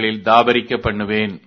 பர்வதங்களில் தாபரிக்க பண்ணுவேன்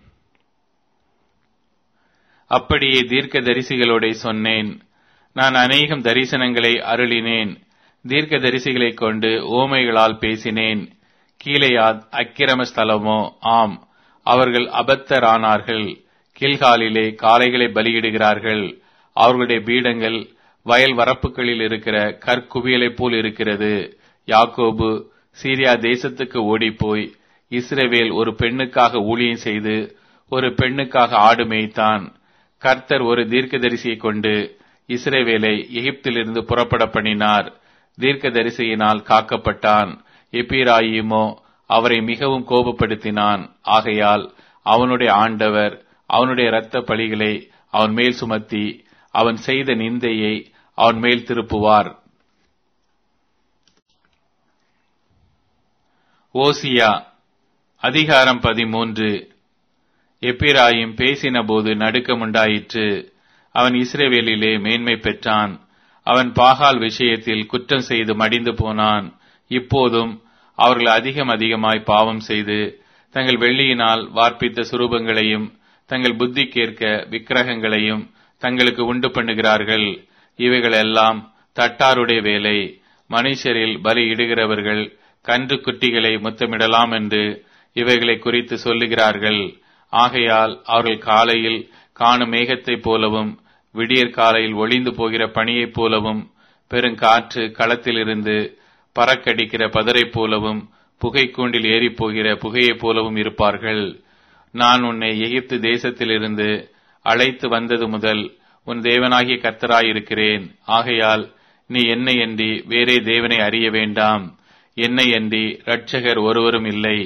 அப்படியே தீர்க்க தரிசிகளோட சொன்னேன் நான் அநேகம் தரிசனங்களை அருளினேன் தீர்க்க தரிசிகளைக் கொண்டு ஓமைகளால் பேசினேன் கீழையாத் அக்கிரம ஸ்தலமோ ஆம் அவர்கள் அபத்தரானார்கள் கீழ்காலிலே காளைகளை பலியிடுகிறார்கள் அவர்களுடைய பீடங்கள் வயல் வரப்புகளில் இருக்கிற கற்குவியலைப் போல் இருக்கிறது யாக்கோபு சீரியா தேசத்துக்கு ஓடிப்போய் இஸ்ரவேல் ஒரு பெண்ணுக்காக ஊழியம் செய்து ஒரு பெண்ணுக்காக ஆடு மேய்த்தான் கர்த்தர் ஒரு தீர்க்கதரிசியை கொண்டு இஸ்ரவேலை எகிப்திலிருந்து புறப்பட பண்ணினார் தீர்க்கதரிசியினால் காக்கப்பட்டான் எப்பிராயிமோ அவரை மிகவும் கோபப்படுத்தினான் ஆகையால் அவனுடைய ஆண்டவர் அவனுடைய இரத்த பழிகளை அவன் மேல் சுமத்தி அவன் செய்த நிந்தையை அவன் மேல் திருப்புவார் ஓசியா அதிகாரம் பதிமூன்று எப்பிராயிம் பேசினபோது நடுக்கமுண்டாயிற்று அவன் இஸ்ரேவேலிலே மேன்மை பெற்றான் அவன் பாகால் விஷயத்தில் குற்றம் செய்து மடிந்து போனான் இப்போதும் அவர்கள் அதிகம் அதிகமாய் பாவம் செய்து தங்கள் வெள்ளியினால் வார்ப்பித்த சுரூபங்களையும் தங்கள் புத்திக்கேற்க விக்கிரகங்களையும் தங்களுக்கு உண்டு பண்ணுகிறார்கள் இவைகளெல்லாம் தட்டாருடைய வேலை மனுஷரில் பலி இடுகிறவர்கள் கன்று குட்டிகளை முத்தமிடலாம் என்று இவைகளை குறித்து சொல்லுகிறார்கள் ஆகையால் அவர்கள் காலையில் காணும் மேகத்தைப் போலவும் விடியற் காலையில் ஒளிந்து போகிற பணியைப் போலவும் பெருங்காற்று களத்திலிருந்து பறக்கடிக்கிற பதரைப் போலவும் புகைக்கூண்டில் ஏறிப் போகிற புகையைப் போலவும் இருப்பார்கள் நான் உன்னை எகிப்து தேசத்திலிருந்து அழைத்து வந்தது முதல் உன் தேவனாகிய கர்த்தராயிருக்கிறேன் ஆகையால் நீ என்னை அன்றி வேறே தேவனை அறிய வேண்டாம் என்னை அன்றி இரட்சகர் ஒருவரும் இல்லை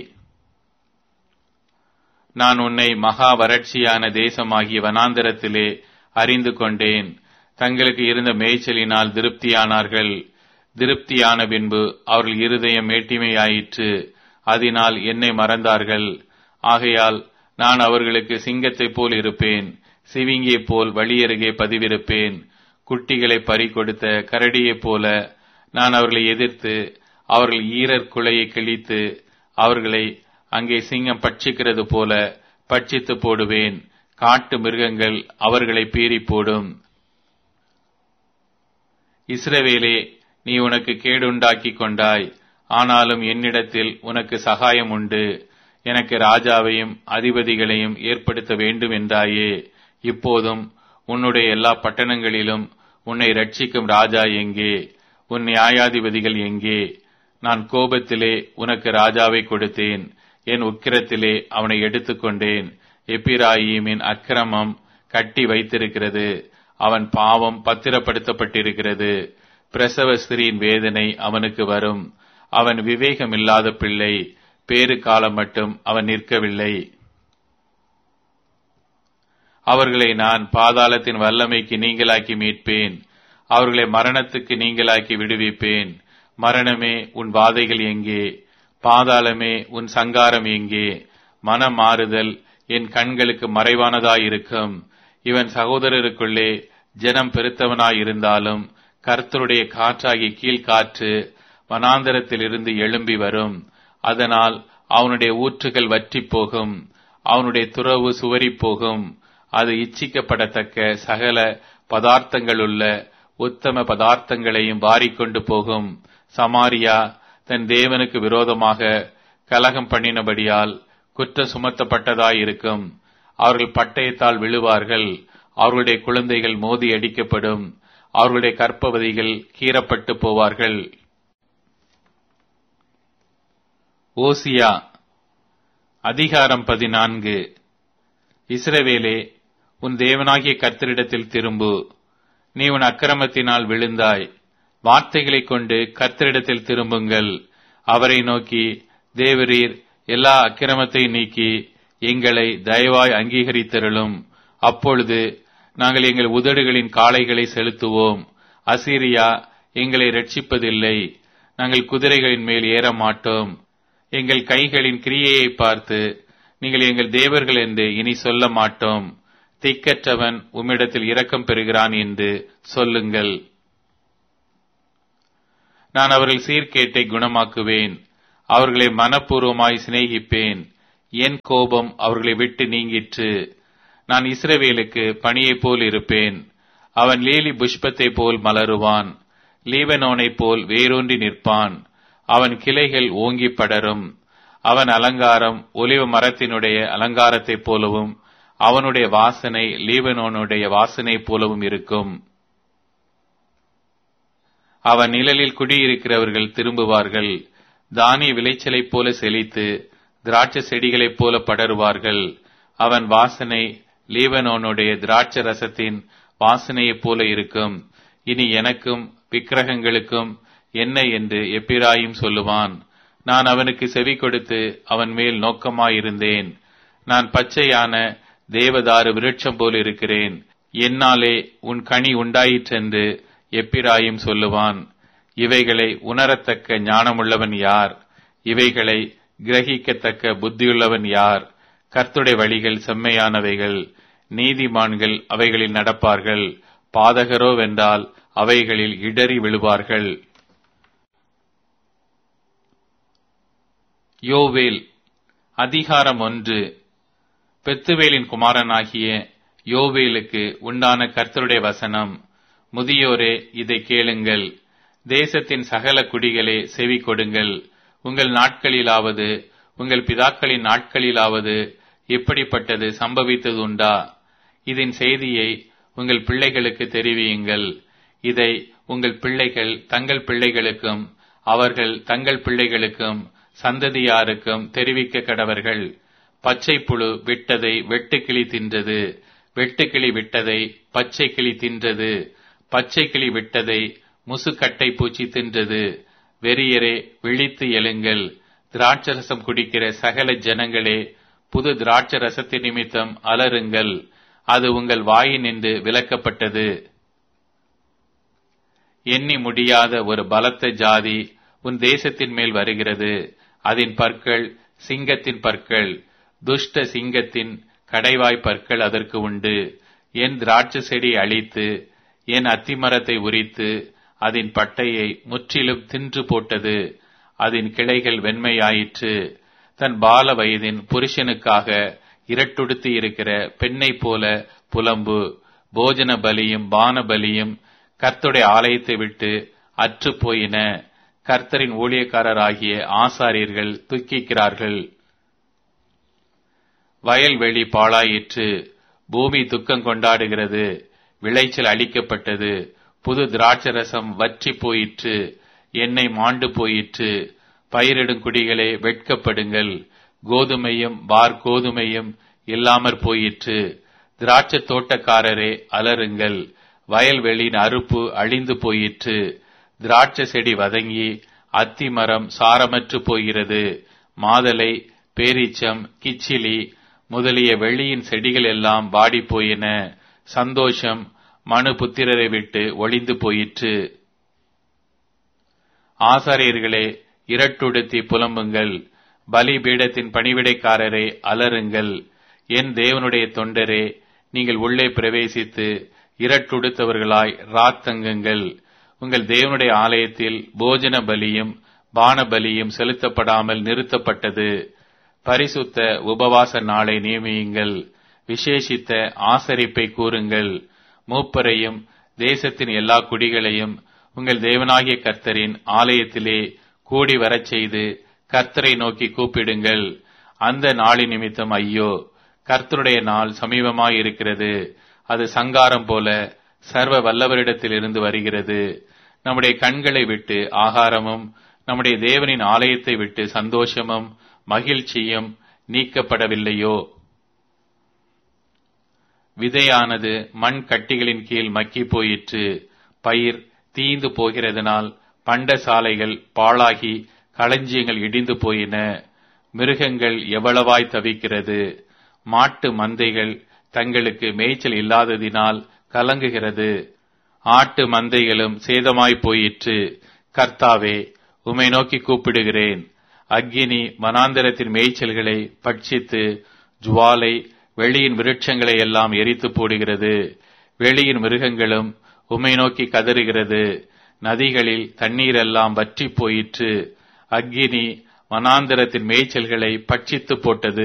நான் உன்னை மகா வறட்சியான தேசமாகிய வனாந்தரத்திலே அறிந்து கொண்டேன் தங்களுக்கு இருந்த மேய்ச்சலினால் திருப்தியானார்கள் திருப்தியான பின்பு அவர்கள் இருதயம் மேட்டிமையாயிற்று அதனால் என்னை மறந்தார்கள் ஆகையால் நான் அவர்களுக்கு சிங்கத்தைப் போல் இருப்பேன் சிவிங்கியைப் போல் வழியருகே பதிவிருப்பேன் குட்டிகளை பறி கொடுத்த கரடியைப் போல நான் அவர்களை எதிர்த்து அவர்கள் ஈரர் குலையை கிழித்து அவர்களை அங்கே சிங்கம் பட்சிக்கிறது போல பட்சித்து போடுவேன் காட்டு மிருகங்கள் அவர்களை பீறி போடும் இஸ்ரவேலே நீ உனக்கு கேடுண்டாக்கி கொண்டாய் ஆனாலும் என்னிடத்தில் உனக்கு சகாயம் உண்டு எனக்கு ராஜாவையும் அதிபதிகளையும் ஏற்படுத்த வேண்டும் என்றாயே இப்போதும் உன்னுடைய எல்லா பட்டணங்களிலும் உன்னை ரட்சிக்கும் ராஜா எங்கே உன் நியாயாதிபதிகள் எங்கே நான் கோபத்திலே உனக்கு ராஜாவை கொடுத்தேன் என் உக்கிரத்திலே அவனை எடுத்துக்கொண்டேன் எப்பிராயீமின் அக்கிரமம் கட்டி வைத்திருக்கிறது அவன் பாவம் பத்திரப்படுத்தப்பட்டிருக்கிறது பிரசவ ஸ்திரீயின் வேதனை அவனுக்கு வரும் அவன் விவேகமில்லாத பிள்ளை பேறு காலம் மட்டும் அவன் நிற்கவில்லை அவர்களை நான் பாதாளத்தின் வல்லமைக்கு நீங்களாக்கி மீட்பேன் அவர்களை மரணத்துக்கு நீங்களாக்கி விடுவிப்பேன் மரணமே உன் வாதைகள் எங்கே பாதாளமே உன் சங்காரம் எங்கே மனம் மாறுதல் என் கண்களுக்கு மறைவானதாயிருக்கும் இவன் சகோதரருக்குள்ளே ஜனம் பெருத்தவனாயிருந்தாலும் கர்த்தருடைய காற்றாகி கீழ்காற்று வனாந்தரத்திலிருந்து எழும்பி வரும் அதனால் அவனுடைய ஊற்றுகள் வற்றிப் போகும் அவனுடைய துறவு சுவரிப் போகும் அது இச்சிக்கப்படத்தக்க சகல பதார்த்தங்களுள்ள உத்தம பதார்த்தங்களையும் வாரிக்கொண்டு போகும் சமாரியா தன் தேவனுக்கு விரோதமாக கலகம் பண்ணினபடியால் குற்றம் சுமத்தப்பட்டதாயிருக்கும் அவர்கள் பட்டயத்தால் விழுவார்கள் அவர்களுடைய குழந்தைகள் மோதி அடிக்கப்படும் அவர்களுடைய கற்பவதிகள் கீறப்பட்டு போவார்கள் ஓசியா அதிகாரம் பதினான்கு இஸ்ரவேலே உன் தேவனாகிய கர்த்தரிடத்தில் திரும்பு நீ உன் அக்கிரமத்தினால் விழுந்தாய் வார்த்தைகளைக் கொண்டு கர்த்தரிடத்தில் திரும்புங்கள் அவரை நோக்கி தேவரீர் எல்லா அக்கிரமத்தை நீக்கி எங்களை தயவாய் அங்கீகரித்தருளும் அப்பொழுது நாங்கள் எங்கள் உதடுகளின் காளைகளை செலுத்துவோம் அசீரியா எங்களை ரட்சிப்பதில்லை நாங்கள் குதிரைகளின் மேல் ஏற மாட்டோம் எங்கள் கைகளின் கிரியையை பார்த்து நீங்கள் எங்கள் தேவர்கள் என்று இனி சொல்ல மாட்டோம் திக்கற்றவன் உம்மிடத்தில் இரக்கம் பெறுகிறான் என்று சொல்லுங்கள் நான் அவர்கள் சீர்கேட்டை குணமாக்குவேன் அவர்களை மனப்பூர்வமாய் சிநேகிப்பேன் என் கோபம் அவர்களை விட்டு நீங்கிற்று நான் இஸ்ரவேலுக்கு பணியைப் போல் இருப்பேன் அவன் லீலி புஷ்பத்தை போல் மலருவான் லீபனோனைப் போல் வேரூன்றி நிற்பான் அவன் கிளைகள் ஓங்கி படரும் அவன் அலங்காரம் ஒலிவ மரத்தினுடைய அலங்காரத்தைப் போலவும் அவனுடைய வாசனை லீபனோனுடைய வாசனை போலவும் இருக்கும் அவன் நிழலில் குடியிருக்கிறவர்கள் திரும்புவார்கள் தானிய விளைச்சலைப் போல செழித்து திராட்சை செடிகளைப் போல படருவார்கள் அவன் வாசனை லீபனோனுடைய திராட்சை ரசத்தின் வாசனையைப் போல இருக்கும் இனி எனக்கும் விக்கிரகங்களுக்கும் என்ன என்று எப்பிராயும் சொல்லுவான் நான் அவனுக்கு செவி கொடுத்து அவன் மேல் நோக்கமாயிருந்தேன் நான் பச்சையான தேவதாரு விருட்சம் போல் இருக்கிறேன் என்னாலே உன் கனி உண்டாயிற்றென்று எப்பிராயும் சொல்லுவான் இவைகளை உணரத்தக்க ஞானமுள்ளவன் யார் இவைகளை கிரகிக்கத்தக்க புத்தியுள்ளவன் யார் கர்த்துடைய வழிகள் செம்மையானவைகள் நீதிமான்கள் அவைகளில் நடப்பார்கள் பாதகரோ வென்றால் அவைகளில் இடறி விழுவார்கள் யோவேல் அதிகாரம் ஒன்று பெத்துவேலின் குமாரனாகிய யோவேலுக்கு உண்டான கர்த்தருடைய வசனம் முதியோரே இதை கேளுங்கள் தேசத்தின் சகல குடிகளே செவி கொடுங்கள் உங்கள் நாட்களிலாவது உங்கள் பிதாக்களின் நாட்களிலாவது இப்படிப்பட்டது சம்பவித்தது உண்டா இதன் செய்தியை உங்கள் பிள்ளைகளுக்கு தெரிவியுங்கள் இதை உங்கள் பிள்ளைகள் தங்கள் பிள்ளைகளுக்கும் அவர்கள் தங்கள் பிள்ளைகளுக்கும் சந்ததியாருக்கும் தெரிவிக்க கடவர்கள் பச்சை புழு விட்டதை வெட்டுக்கிளி தின்றது வெட்டுக்கிளி விட்டதை பச்சை கிளி தின்றது பச்சை கிளி விட்டதை முசுக்கட்டை பூச்சி தின்றது வெறியரே விழித்து எழுங்கள் திராட்சரசம் குடிக்கிற சகல ஜனங்களே புது திராட்ச ரசத்தின் நிமித்தம் அலருங்கள் அது உங்கள் வாயினின்று விலக்கப்பட்டது எண்ணி முடியாத ஒரு பலத்த ஜாதி உன் தேசத்தின் மேல் வருகிறது அதன் பற்கள் சிங்கத்தின் பற்கள் துஷ்ட சிங்கத்தின் கடைவாய் பற்கள் அதற்கு உண்டு என் திராட்சை செடி அழித்து என் அத்திமரத்தை உரித்து அதன் பட்டையை முற்றிலும் தின்று போட்டது அதன் கிளைகள் வெண்மையாயிற்று தன் பால வயதின் புருஷனுக்காக இரட்டுடுத்தி இருக்கிற பெண்ணைப் போல புலம்பு போஜன பலியும் பான பலியும் கர்த்தருடைய ஆலயத்தை விட்டு அற்று போயின கர்த்தரின் ஊழியக்காரராகிய ஆசாரியர்கள் துக்கிக்கிறார்கள் வயல்வெளி பாழாயிற்று பூமி துக்கம் கொண்டாடுகிறது விளைச்சல் அளிக்கப்பட்டது புது திராட்சரசம் வற்றி போயிற்று எண்ணெய் மாண்டு போயிற்று பயிரிடும் குடிகளே வெட்கப்படுங்கள் கோதுமையும் பார் கோதுமையும் இல்லாமற் போயிற்று திராட்சை தோட்டக்காரரே அலருங்கள் வயல்வெளியின் அறுப்பு அழிந்து போயிற்று திராட்சை செடி வதங்கி அத்தி மரம் சாரமற்று போகிறது மாதலை பேரீச்சம் கிச்சிலி முதலிய வெள்ளியின் செடிகள் எல்லாம் வாடி போயின சந்தோஷம் மனு புத்திரரை விட்டு ஒளிந்து போயிற்று ஆசாரியர்களே இரட்டுடுத்தி புலம்புங்கள் பலி பீடத்தின் பணிவிடைக்காரரை அலருங்கள் என் தேவனுடைய தொண்டரே நீங்கள் உள்ளே பிரவேசித்து இரட்டுடுத்தவர்களாய் ராத்தங்குங்கள் உங்கள் தேவனுடைய ஆலயத்தில் போஜன பலியும் பான பலியும் செலுத்தப்படாமல் நிறுத்தப்பட்டது பரிசுத்த உபவாச நாளை நியமியுங்கள் விசேஷித்த ஆசரிப்பை கூறுங்கள் மூப்பரையும் தேசத்தின் எல்லா குடிகளையும் உங்கள் தேவனாகிய கர்த்தரின் ஆலயத்திலே கூடி வரச் செய்து கர்த்தரை நோக்கி கூப்பிடுங்கள் அந்த நாளின் நிமித்தம் ஐயோ கர்த்தருடைய நாள் சமீபமாயிருக்கிறது அது சங்காரம் போல சர்வ வல்லவரிடத்திலிருந்து வருகிறது நம்முடைய கண்களை விட்டு ஆகாரமும் நம்முடைய தேவனின் ஆலயத்தை விட்டு சந்தோஷமும் மகிழ்ச்சியும் நீக்கப்படவில்லையோ விதையானது மண் கட்டிகளின் கீழ் மக்கி போயிற்று பயிர் தீந்து போகிறதுனால் பண்ட சாலைகள் பாழாகி களஞ்சியங்கள் இடிந்து போயின மிருகங்கள் எவ்வளவாய் தவிக்கிறது மாட்டு மந்தைகள் தங்களுக்கு மேய்ச்சல் இல்லாததினால் கலங்குகிறது ஆட்டு மந்தைகளும் சேதமாய் போயிற்று கர்த்தாவே உமை நோக்கி கூப்பிடுகிறேன் அக்கினி வனாந்தரத்தின் மேய்ச்சல்களை பட்சித்து ஜுவாலை வெளியின் விருட்சங்களை எல்லாம் எரித்து போடுகிறது வெளியின் மிருகங்களும் உமை நோக்கி கதறுகிறது நதிகளில் தண்ணீரெல்லாம் வற்றி போயிற்று அக்கினி வனாந்திரத்தின் மேய்ச்சல்களை பட்சித்து போட்டது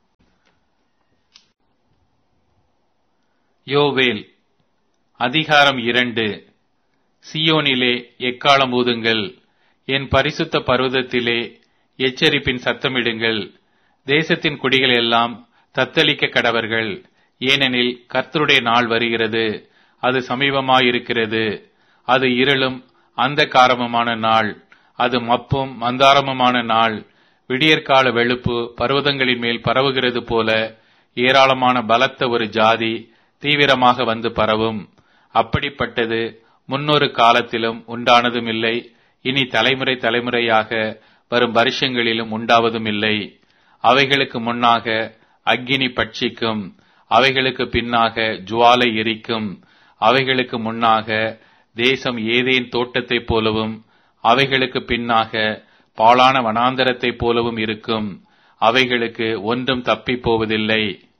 யோவேல் அதிகாரம் இரண்டு சியோனிலே எக்காலம் ஊதுங்கள் என் பரிசுத்த பர்வதத்திலே எச்சரிப்பின் சத்தமிடுங்கள் தேசத்தின் குடிகள் எல்லாம் தத்தளிக்க கடவர்கள் ஏனெனில் கர்த்தருடைய நாள் வருகிறது அது சமீபமாயிருக்கிறது அது இருளும் அந்த காரமுமான நாள் அது மப்பும் மந்தாரமுமான நாள் விடியற்கால வெளுப்பு பர்வதங்களின் மேல் பரவுகிறது போல ஏராளமான பலத்த ஒரு ஜாதி தீவிரமாக வந்து பரவும் அப்படிப்பட்டது முன்னொரு காலத்திலும் உண்டானதும் இல்லை இனி தலைமுறை தலைமுறையாக வரும் வருஷங்களிலும் உண்டாவதும் இல்லை அவைகளுக்கு முன்னாக அக்கினி பட்சிக்கும் அவைகளுக்கு பின்னாக ஜுவாலை எரிக்கும் அவைகளுக்கு முன்னாக தேசம் ஏதேன் தோட்டத்தைப் போலவும் அவைகளுக்கு பின்னாக பாழான வனாந்தரத்தைப் போலவும் இருக்கும் அவைகளுக்கு ஒன்றும் தப்பிப் போவதில்லை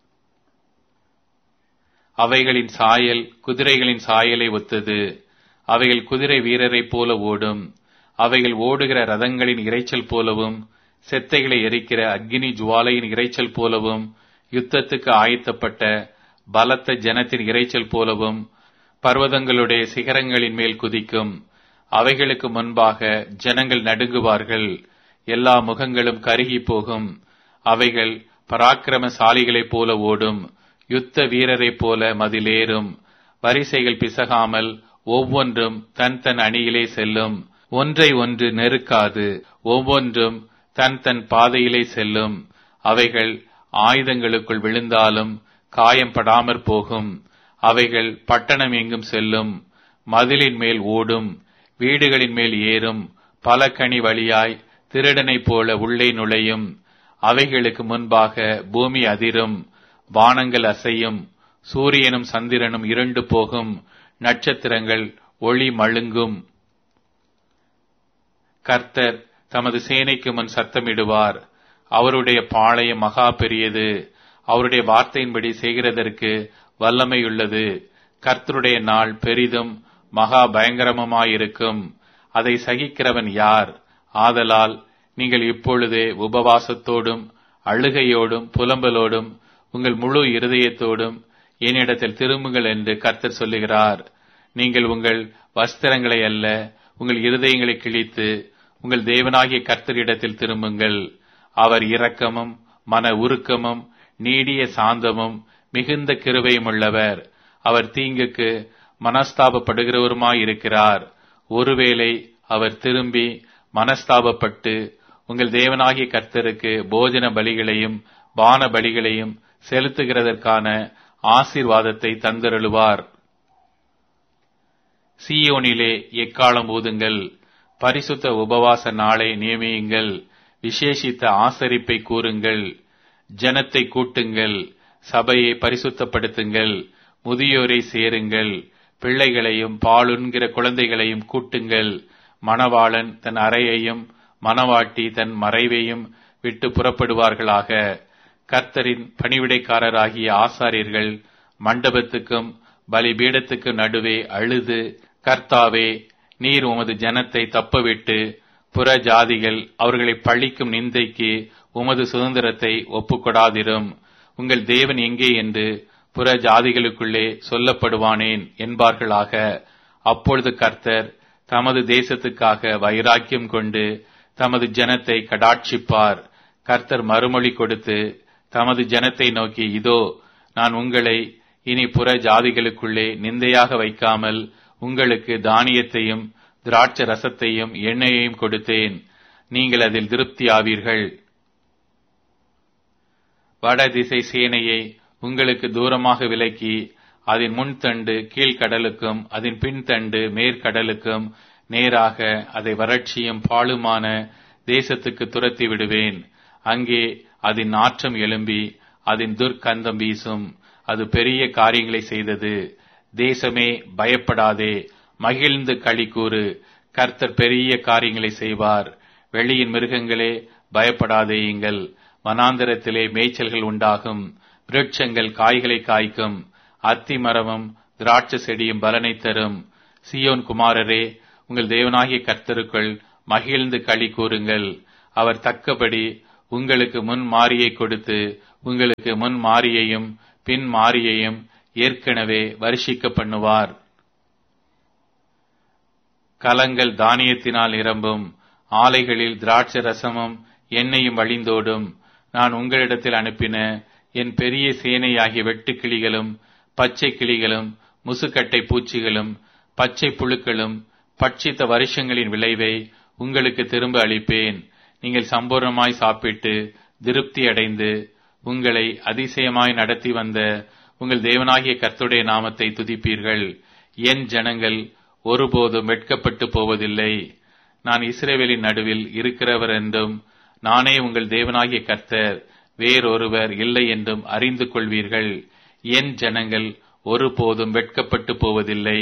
அவைகளின் சாயல் குதிரைகளின் சாயலை ஒத்தது அவைகள் குதிரை வீரரைப் போல ஓடும் அவைகள் ஓடுகிற ரதங்களின் இரைச்சல் போலவும் செத்தைகளை எரிக்கிற அக்னி ஜுவாலையின் இரைச்சல் போலவும் யுத்தத்துக்கு ஆயத்தப்பட்ட பலத்த ஜனத்தின் இரைச்சல் போலவும் பர்வதங்களுடைய சிகரங்களின் மேல் குதிக்கும் அவைகளுக்கு முன்பாக ஜனங்கள் நடுங்குவார்கள் எல்லா முகங்களும் கருகி போகும் அவைகள் பராக்கிரமசாலிகளைப் போல ஓடும் யுத்த வீரரைப் போல மதிலேறும் வரிசைகள் பிசகாமல் ஒவ்வொன்றும் தன் தன் அணியிலே செல்லும் ஒன்றை ஒன்று நெருக்காது ஒவ்வொன்றும் தன் தன் பாதையிலே செல்லும் அவைகள் ஆயுதங்களுக்குள் விழுந்தாலும் காயம்படாமற் போகும் அவைகள் பட்டணம் எங்கும் செல்லும் மதிலின் மேல் ஓடும் வீடுகளின் மேல் ஏறும் பல கனி வழியாய் திருடனைப் போல உள்ளே நுழையும் அவைகளுக்கு முன்பாக பூமி அதிரும் வானங்கள் அசையும் சூரியனும் சந்திரனும் இருண்டு போகும் நட்சத்திரங்கள் ஒளி மழுங்கும் கர்த்தர் தமது சேனைக்கு முன் சத்தமிடுவார் அவருடைய பாளையம் மகா பெரியது அவருடைய வார்த்தையின்படி செய்கிறதற்கு வல்லமையுள்ளது கர்த்தருடைய நாள் பெரிதும் மகா பயங்கரமுமாயிருக்கும் அதை சகிக்கிறவன் யார் ஆதலால் நீங்கள் இப்பொழுதே உபவாசத்தோடும் அழுகையோடும் புலம்பலோடும் உங்கள் முழு இருதயத்தோடும் என்னிடத்தில் திரும்புங்கள் என்று கர்த்தர் சொல்லுகிறார் நீங்கள் உங்கள் வஸ்திரங்களை அல்ல உங்கள் இருதயங்களை கிழித்து உங்கள் தேவனாகிய கர்த்தரிடத்தில் திரும்புங்கள் அவர் இரக்கமும் மன உருக்கமும் நீடிய சாந்தமும் மிகுந்த கிருபையும் உள்ளவர் அவர் தீங்குக்கு மனஸ்தாபப்படுகிறவருமாயிருக்கிறார் ஒருவேளை அவர் திரும்பி மனஸ்தாபப்பட்டு உங்கள் தேவனாகிய கர்த்தருக்கு போஜன பலிகளையும் பான பலிகளையும் செலுத்துகிறதற்கான ஆசீர்வாதத்தை தந்தருளுவார் சீயோனிலே எக்காலம் ஊதுங்கள் பரிசுத்த உபவாச நாளை நியமியுங்கள் விசேஷித்த ஆசரிப்பை கூறுங்கள் ஜனத்தை கூட்டுங்கள் சபையை பரிசுத்தப்படுத்துங்கள் முதியோரை சேருங்கள் பிள்ளைகளையும் பாலுண்கிற குழந்தைகளையும் கூட்டுங்கள் மணவாளன் தன் அறையையும் மணவாட்டி தன் மறைவையும் விட்டு புறப்படுவார்களாக கர்த்தரின் பணிவிடைக்காரராகிய ஆசாரியர்கள் மண்டபத்துக்கும் பலிபீடத்துக்கு நடுவே அழுது கர்த்தாவே நீர் உமது ஜனத்தை தப்பவிட்டு புற ஜாதிகள் அவர்களை பழிக்கும் நிந்தைக்கு உமது சுதந்திரத்தை ஒப்புக்கொடாதிரும் உங்கள் தேவன் எங்கே என்று புற ஜாதிகளுக்குள்ளே சொல்லப்படுவானேன் என்பார்களாக அப்பொழுது கர்த்தர் தமது தேசத்துக்காக வைராக்கியம் கொண்டு தமது ஜனத்தை கடாட்சிப்பார் கர்த்தர் மறுமொழி கொடுத்து தமது ஜனத்தை நோக்கி இதோ நான் உங்களை இனி புற ஜாதிகளுக்குள்ளே நிந்தையாக வைக்காமல் உங்களுக்கு தானியத்தையும் திராட்ச ரசத்தையும் எண்ணெயையும் கொடுத்தேன் நீங்கள் அதில் திருப்தி ஆவீர்கள் வடதிசை சேனையை உங்களுக்கு தூரமாக விலக்கி அதன் முன்தண்டு கீழ்கடலுக்கும் அதன் பின்தண்டு மேற்கடலுக்கும் நேராக அதை வறட்சியும் பாழுமான தேசத்துக்கு துரத்தி விடுவேன் அங்கே அதன் நாற்றம் எழும்பி அதன் துர்க்கந்தம் வீசும் அது பெரிய காரியங்களை செய்தது தேசமே பயப்படாதே மகிழ்ந்து களி கூறு கர்த்தர் பெரிய காரியங்களை செய்வார் வெளியின் மிருகங்களே பயப்படாதேயுங்கள் வனாந்தரத்திலே மேய்ச்சல்கள் உண்டாகும் விருட்சங்கள் காய்களை காய்க்கும் அத்தி மரமும் திராட்சை செடியும் பலனை தரும் சியோன் குமாரரே உங்கள் தேவனாகிய கர்த்தருக்குள் மகிழ்ந்து களி கூறுங்கள் அவர் தக்கபடி உங்களுக்கு முன் மாரியை கொடுத்து உங்களுக்கு முன் மாரியையும் பின் மாரியையும் ஏற்கனவே வருஷிக்க பண்ணுவார் கலங்கள் தானியத்தினால் நிரம்பும் ஆலைகளில் திராட்சை ரசமும் எண்ணெயும் வழிந்தோடும் நான் உங்களிடத்தில் அனுப்பின என் பெரிய சேனையாகிய வெட்டுக்கிளிகளும் பச்சை கிளிகளும் முசுக்கட்டை பூச்சிகளும் பச்சை புழுக்களும் பட்சித்த வருஷங்களின் விளைவை உங்களுக்கு திரும்ப அளிப்பேன் நீங்கள் சம்பூர்ணமாய் சாப்பிட்டு திருப்தி அடைந்து உங்களை அதிசயமாய் நடத்தி வந்த உங்கள் தேவனாகிய கர்த்துடைய நாமத்தை துதிப்பீர்கள் என் ஜனங்கள் ஒருபோதும் வெட்கப்பட்டு போவதில்லை நான் இஸ்ரேவேலின் நடுவில் இருக்கிறவர் என்றும் நானே உங்கள் தேவனாகிய கர்த்தர் வேறொருவர் இல்லை என்றும் அறிந்து கொள்வீர்கள் என் ஜனங்கள் ஒருபோதும் வெட்கப்பட்டு போவதில்லை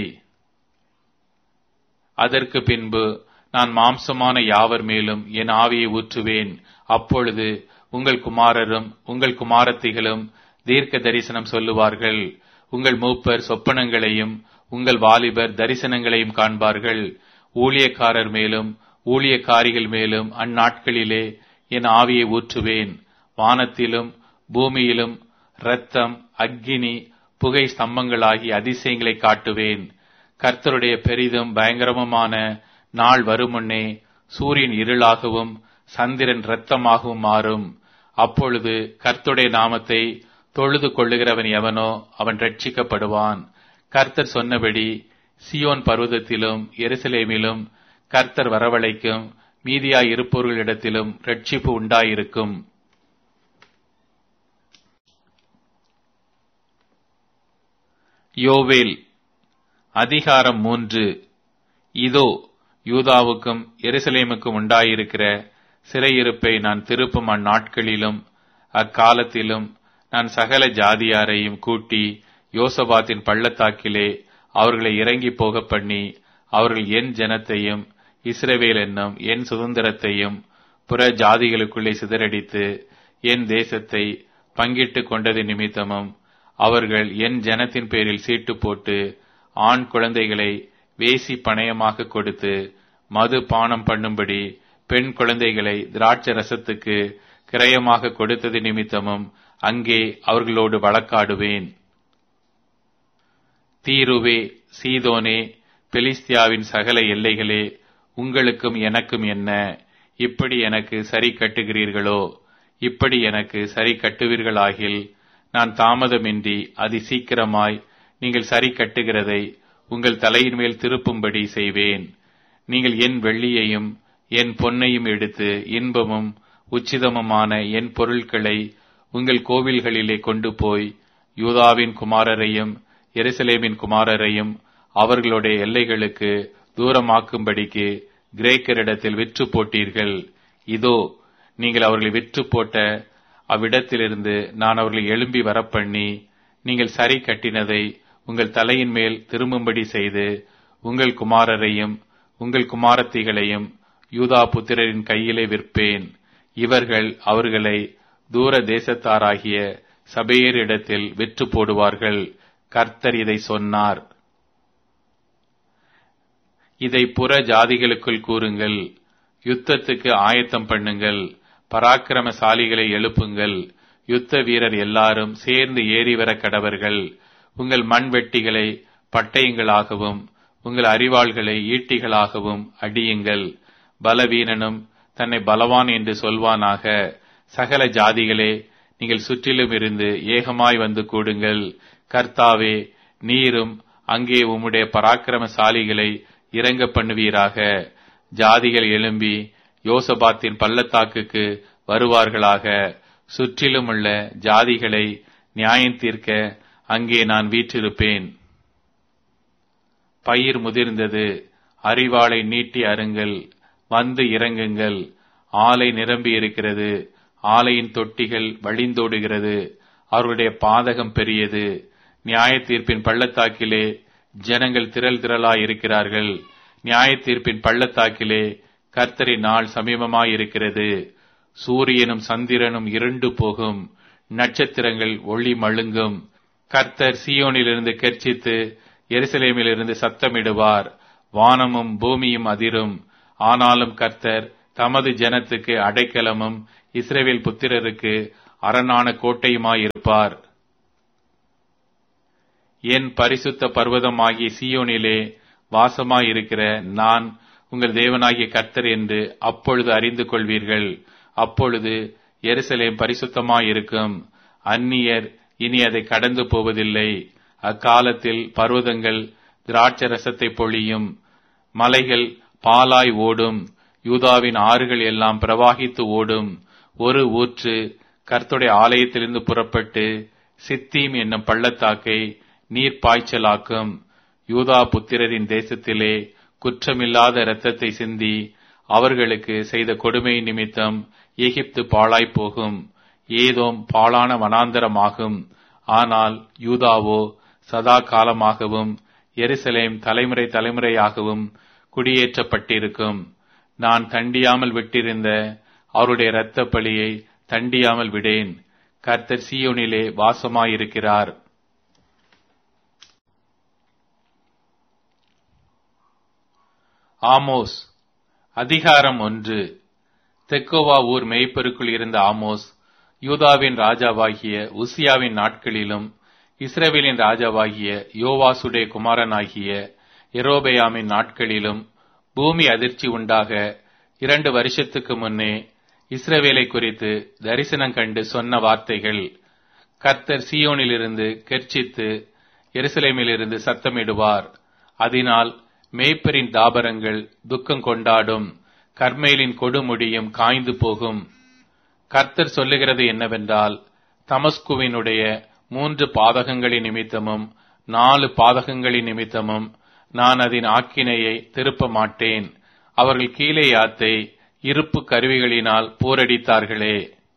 அதற்கு பின்பு நான் மாம்சமான யாவர் மேலும் என் ஆவியை ஊற்றுவேன் அப்பொழுது உங்கள் குமாரரும் உங்கள் குமாரத்திகளும் தீர்க்க தரிசனம் சொல்லுவார்கள் உங்கள் மூப்பர் சொப்பனங்களையும் உங்கள் வாலிபர் தரிசனங்களையும் காண்பார்கள் ஊழியக்காரர் மேலும் ஊழியக்காரிகள் மேலும் அந்நாட்களிலே என் ஆவியை ஊற்றுவேன் வானத்திலும் பூமியிலும் இரத்தம் அக்கினி புகை ஸ்தம்பங்களாகி அதிசயங்களை காட்டுவேன் கர்த்தருடைய பெரிதும் பயங்கரமுமான நாள் வருமுன்னே சூரியன் இருளாகவும் சந்திரன் இரத்தமாகவும் மாறும் அப்பொழுது கர்த்தருடைய நாமத்தை தொழுது கொள்ளுகிறவன் எவனோ அவன் ரட்சிக்கப்படுவான் கர்த்தர் சொன்னபடி சியோன் பர்வதத்திலும் எருசலேமிலும் கர்த்தர் வரவழைக்கும் மீதியாய் இருப்பவர்களிடத்திலும் ரட்சிப்பு உண்டாயிருக்கும் யோவேல் அதிகாரம் மூன்று இதோ யூதாவுக்கும் எருசலேமுக்கும் உண்டாயிருக்கிற சிறையிருப்பை நான் திருப்பும் அந்நாட்களிலும் அக்காலத்திலும் நான் சகல ஜாதியாரையும் கூட்டி யோசபாத்தின் பள்ளத்தாக்கிலே அவர்களை இறங்கி போக பண்ணி அவர்கள் என் ஜனத்தையும் இஸ்ரவேல் என்னும் என் சுதந்திரத்தையும் புற ஜாதிகளுக்குள்ளே சிதறடித்து என் தேசத்தை பங்கிட்டு கொண்டது நிமித்தமும் அவர்கள் என் ஜனத்தின் பேரில் சீட்டு போட்டு ஆண் குழந்தைகளை வேசி பணயமாக கொடுத்து மது பானம் பண்ணும்படி பெண் குழந்தைகளை திராட்சை ரசத்துக்கு கிரயமாக கொடுத்தது நிமித்தமும் அங்கே அவர்களோடு வழக்காடுவேன் தீருவே சீதோனே பெலிஸ்தியாவின் சகல எல்லைகளே உங்களுக்கும் எனக்கும் என்ன இப்படி எனக்கு சரி கட்டுகிறீர்களோ இப்படி எனக்கு சரி கட்டுவீர்களாகில் நான் தாமதமின்றி அதி சீக்கிரமாய் நீங்கள் சரி கட்டுகிறதை உங்கள் தலையின் மேல் திருப்பும்படி செய்வேன் நீங்கள் என் வெள்ளியையும் என் பொன்னையும் எடுத்து இன்பமும் உச்சிதமுமான என் பொருட்களை உங்கள் கோவில்களிலே கொண்டு போய் யூதாவின் குமாரரையும் எருசலேமின் குமாரரையும் அவர்களுடைய எல்லைகளுக்கு தூரமாக்கும்படிக்கு கிரேக்கரிடத்தில் விற்று போட்டீர்கள் இதோ நீங்கள் அவர்களை விற்று போட்ட அவ்விடத்திலிருந்து நான் அவர்களை எழும்பி வரப்பண்ணி நீங்கள் சரி கட்டினதை உங்கள் தலையின் மேல் திரும்பும்படி செய்து உங்கள் குமாரரையும் உங்கள் குமாரத்திகளையும் யூதா புத்திரரின் கையிலே விற்பேன் இவர்கள் அவர்களை தூர தேசத்தாராகிய சபையரிடத்தில் விற்று போடுவார்கள் கர்த்தர் இதை சொன்னார் இதை புற ஜாதிகளுக்குள் கூறுங்கள் யுத்தத்துக்கு ஆயத்தம் பண்ணுங்கள் பராக்கிரமசாலிகளை எழுப்புங்கள் யுத்த வீரர் எல்லாரும் சேர்ந்து ஏறி வர கடவர்கள் உங்கள் மண்வெட்டிகளை பட்டயங்களாகவும் உங்கள் அறிவாள்களை ஈட்டிகளாகவும் அடியுங்கள் பலவீனனும் தன்னை பலவான் என்று சொல்வானாக சகல ஜாதிகளே நீங்கள் சுற்றிலும் இருந்து ஏகமாய் வந்து கூடுங்கள் கர்த்தாவே நீரும் அங்கே உம்முடைய பராக்கிரமசாலிகளை இறங்க பண்ணுவீராக ஜாதிகள் எழும்பி யோசபாத்தின் பள்ளத்தாக்குக்கு வருவார்களாக சுற்றிலும் உள்ள ஜாதிகளை நியாயம் தீர்க்க அங்கே நான் வீற்றிருப்பேன் பயிர் முதிர்ந்தது அறிவாளை நீட்டி அருங்கள் வந்து இறங்குங்கள் ஆலை நிரம்பி இருக்கிறது ஆலையின் தொட்டிகள் வழிந்தோடுகிறது அவர்களுடைய பாதகம் பெரியது நியாய தீர்ப்பின் பள்ளத்தாக்கிலே ஜனங்கள் திரள் திரளாய் இருக்கிறார்கள் நியாய தீர்ப்பின் பள்ளத்தாக்கிலே கர்த்தரின் நாள் சமீபமாயிருக்கிறது சூரியனும் சந்திரனும் இருண்டு போகும் நட்சத்திரங்கள் ஒளி மழுங்கும் கர்த்தர் சியோனிலிருந்து கெர்ச்சித்து எருசலேமிலிருந்து சத்தமிடுவார் வானமும் பூமியும் அதிரும் ஆனாலும் கர்த்தர் தமது ஜனத்துக்கு அடைக்கலமும் இஸ்ரவேல் புத்திரருக்கு அரணான கோட்டையுமாயிருப்பார் என் பரிசுத்த பர்வதமாகிய சீயோனிலே வாசமாயிருக்கிற நான் உங்கள் தேவனாகிய கர்த்தர் என்று அப்பொழுது அறிந்து கொள்வீர்கள் அப்பொழுது எருசலேம் பரிசுத்தமாயிருக்கும் அந்நியர் இனி அதை கடந்து போவதில்லை அக்காலத்தில் பர்வதங்கள் திராட்சரசத்தை பொழியும் மலைகள் பாலாய் ஓடும் யூதாவின் ஆறுகள் எல்லாம் பிரவாகித்து ஓடும் ஒரு ஊற்று கர்த்துடைய ஆலயத்திலிருந்து புறப்பட்டு சித்தீம் என்னும் பள்ளத்தாக்கை நீர் பாய்ச்சலாக்கும் யூதா புத்திரரின் தேசத்திலே குற்றமில்லாத இரத்தத்தை சிந்தி அவர்களுக்கு செய்த கொடுமை நிமித்தம் எகிப்து பாழாய் போகும் ஏதோம் பாழான வனாந்தரமாகும் ஆனால் யூதாவோ சதா காலமாகவும் எருசலேம் தலைமுறை தலைமுறையாகவும் குடியேற்றப்பட்டிருக்கும் நான் தண்டியாமல் விட்டிருந்த அவருடைய இரத்த பலியை தண்டியாமல் விடேன் கர்த்தர் சீயோனிலே வாசமாயிருக்கிறார் ஆமோஸ் அதிகாரம் ஒன்று தெக்கோவா ஊர் மேய்ப்பருக்குள் இருந்த ஆமோஸ் யூதாவின் ராஜாவாகிய உசியாவின் நாட்களிலும் இஸ்ரேவேலின் ராஜாவாகிய யோவாசுடைய குமாரனாகிய எரோபெயாமின் நாட்களிலும் பூமி அதிர்ச்சி உண்டாக இரண்டு வருஷத்துக்கு முன்னே இஸ்ரவேலை குறித்து தரிசனம் கண்டு சொன்ன வார்த்தைகள் கர்த்தர் சியோனிலிருந்து கெர்ச்சித்து எருசலேமிலிருந்து சத்தமிடுவார் அதனால் மேய்ப்பரின் தாபரங்கள் துக்கம் கொண்டாடும் கர்மேலின் கொடுமுடியும் காய்ந்து போகும் கர்த்தர் சொல்லுகிறது என்னவென்றால் தமஸ்குவினுடைய மூன்று பாதகங்களின் நிமித்தமும் நாலு பாதகங்களின் நிமித்தமும் நான் அதன் ஆக்கினையை திருப்ப மாட்டேன் அவர்கள் கீழே யாத்தை இருப்பு கருவிகளினால் போரடித்தார்களே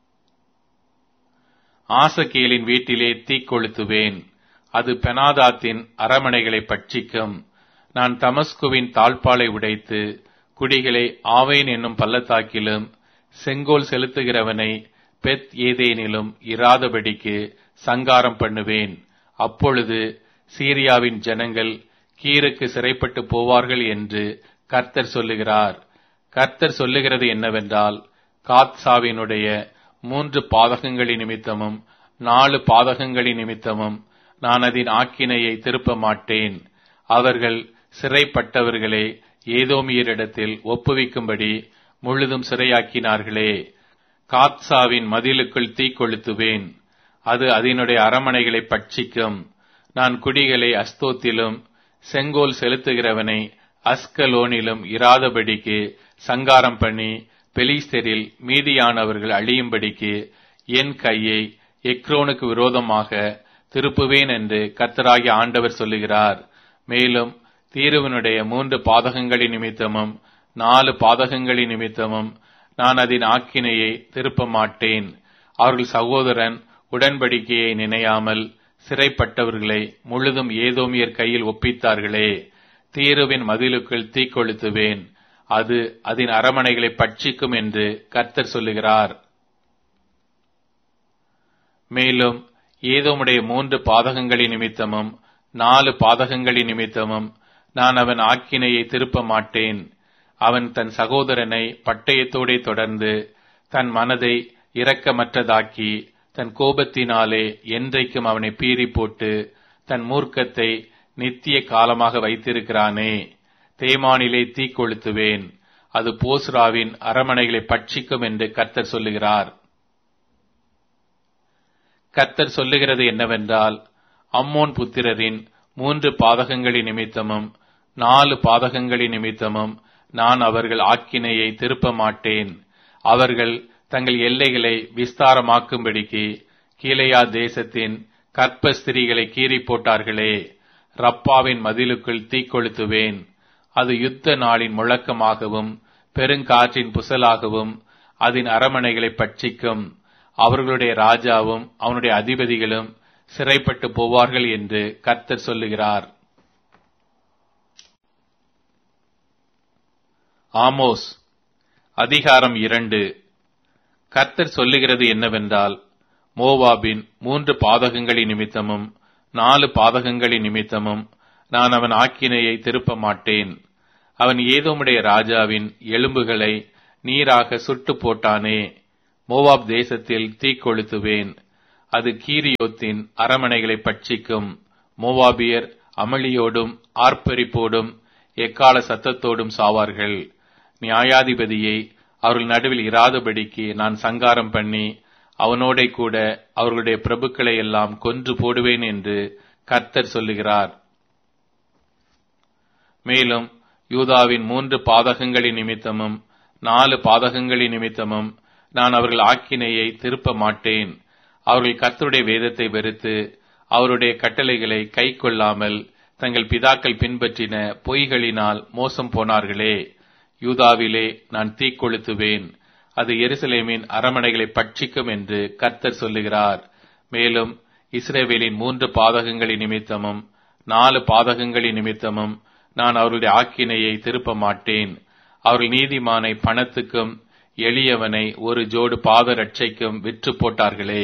ஆசகேலின் வீட்டிலே தீக்கொளுத்துவேன் அது பெனாதாத்தின் அரமனைகளை பட்சிக்கும் நான் தமஸ்குவின் தாழ்பாலை உடைத்து குடிகளை ஆவேன் என்னும் பள்ளத்தாக்கிலும் செங்கோல் செலுத்துகிறவனை பெத் ஏதேனிலும் இராதபடிக்கு சங்காரம் பண்ணுவேன் அப்பொழுது சீரியாவின் ஜனங்கள் கீருக்கு சிறைப்பட்டு போவார்கள் என்று கர்த்தர் சொல்லுகிறார் கர்த்தர் சொல்லுகிறது என்னவென்றால் காத்சாவினுடைய மூன்று பாதகங்களின் நிமித்தமும் நாலு பாதகங்களின் நிமித்தமும் நான் அதன் ஆக்கினையை திருப்ப மாட்டேன் அவர்கள் சிறைப்பட்டவர்களை ஏதோமியரிடத்தில் ஒப்புவிக்கும்படி முழுதும் சிறையாக்கினார்களே காத்சாவின் மதிலுக்குள் தீக்கொளுத்துவேன் அது அதனுடைய அரமனைகளை பட்சிக்கும் நான் குடிகளை அஸ்தோத்திலும் செங்கோல் செலுத்துகிறவனை அஸ்கலோனிலும் இராதபடிக்கு சங்காரம் பண்ணி பெலிஸ்தரில் மீதியானவர்கள் அழியும்படிக்கு என் கையை எக்ரோனுக்கு விரோதமாக திருப்புவேன் என்று கர்த்தராகிய ஆண்டவர் சொல்லுகிறார் மேலும் தீருவனுடைய மூன்று பாதகங்களின் நிமித்தமும் நாலு பாதகங்களின் நிமித்தமும் நான் அதன் ஆக்கினையை திருப்ப மாட்டேன் அவர்கள் சகோதரன் உடன்படிக்கையை நினையாமல் சிறைப்பட்டவர்களை முழுதும் ஏதோமியர் கையில் ஒப்பித்தார்களே தீருவின் மதிலுக்குள் தீக்கொளுத்துவேன் அது அதன் அரமனைகளை பட்சிக்கும் என்று கர்த்தர் சொல்லுகிறார் மேலும் ஏதோமுடைய மூன்று பாதகங்களின் நிமித்தமும் நாலு பாதகங்களின் நிமித்தமும் நான் அவன் ஆக்கினையை திருப்ப மாட்டேன் அவன் தன் சகோதரனை பட்டயத்தோடே தொடர்ந்து தன் மனதை இரக்கமற்றதாக்கி தன் கோபத்தினாலே என்றைக்கும் அவனை பீறி போட்டு தன் மூர்க்கத்தை நித்திய காலமாக வைத்திருக்கிறானே தேமானிலே தீக்கொளுத்துவேன் அது போஸ்ராவின் அரமனைகளை பட்சிக்கும் என்று கர்த்தர் சொல்லுகிறார் கர்த்தர் சொல்லுகிறது என்னவென்றால் அம்மோன் புத்திரரின் மூன்று பாதகங்களின் நிமித்தமும் நாலு பாதகங்களின் நிமித்தமும் நான் அவர்கள் ஆக்கினையை திருப்ப மாட்டேன் அவர்கள் தங்கள் எல்லைகளை விஸ்தாரமாக்கும்படிக்கு கீழையா தேசத்தின் கற்ப ஸ்திரீகளை கீறி போட்டார்களே ரப்பாவின் மதிலுக்குள் தீக்கொளுத்துவேன் அது யுத்த நாளின் முழக்கமாகவும் பெருங்காற்றின் புசலாகவும் அதன் அரமனைகளை பட்சிக்கும் அவர்களுடைய ராஜாவும் அவனுடைய அதிபதிகளும் சிறைப்பட்டு போவார்கள் என்று கர்த்தர் சொல்லுகிறார் ஆமோஸ் அதிகாரம் இரண்டு கர்த்தர் சொல்லுகிறது என்னவென்றால் மோவாபின் மூன்று பாதகங்களின் நிமித்தமும் நாலு பாதகங்களின் நிமித்தமும் நான் அவன் ஆக்கினையை திருப்ப மாட்டேன் அவன் ஏதோமுடைய ராஜாவின் எலும்புகளை நீராக சுட்டு போட்டானே மோவாப் தேசத்தில் தீ கொளுத்துவேன் அது கீரியோத்தின் அரமனைகளை பட்சிக்கும் மோவாபியர் அமளியோடும் ஆர்ப்பரிப்போடும் எக்கால சத்தத்தோடும் சாவார்கள் நியாயாதிபதியை அவர்கள் நடுவில் இராதபடிக்கு நான் சங்காரம் பண்ணி அவனோட கூட அவர்களுடைய பிரபுக்களை எல்லாம் கொன்று போடுவேன் என்று கர்த்தர் சொல்லுகிறார் மேலும் யூதாவின் மூன்று பாதகங்களின் நிமித்தமும் நாலு பாதகங்களின் நிமித்தமும் நான் அவர்கள் ஆக்கினையை திருப்ப மாட்டேன் அவர்கள் கர்த்தருடைய வேதத்தை வெறுத்து அவருடைய கட்டளைகளை கை கொள்ளாமல் தங்கள் பிதாக்கள் பின்பற்றின பொய்களினால் மோசம் போனார்களே யூதாவிலே நான் தீக்கொளுத்துவேன் அது எருசலேமின் அரமனைகளை பட்சிக்கும் என்று கர்த்தர் சொல்லுகிறார் மேலும் இஸ்ரேவேலின் மூன்று பாதகங்களின் நிமித்தமும் நாலு பாதகங்களின் நிமித்தமும் நான் அவர்களுடைய ஆக்கினையை திருப்ப மாட்டேன் அவர்கள் நீதிமானை பணத்துக்கும் எளியவனை ஒரு ஜோடு பாத ரட்சைக்கும் விற்று போட்டார்களே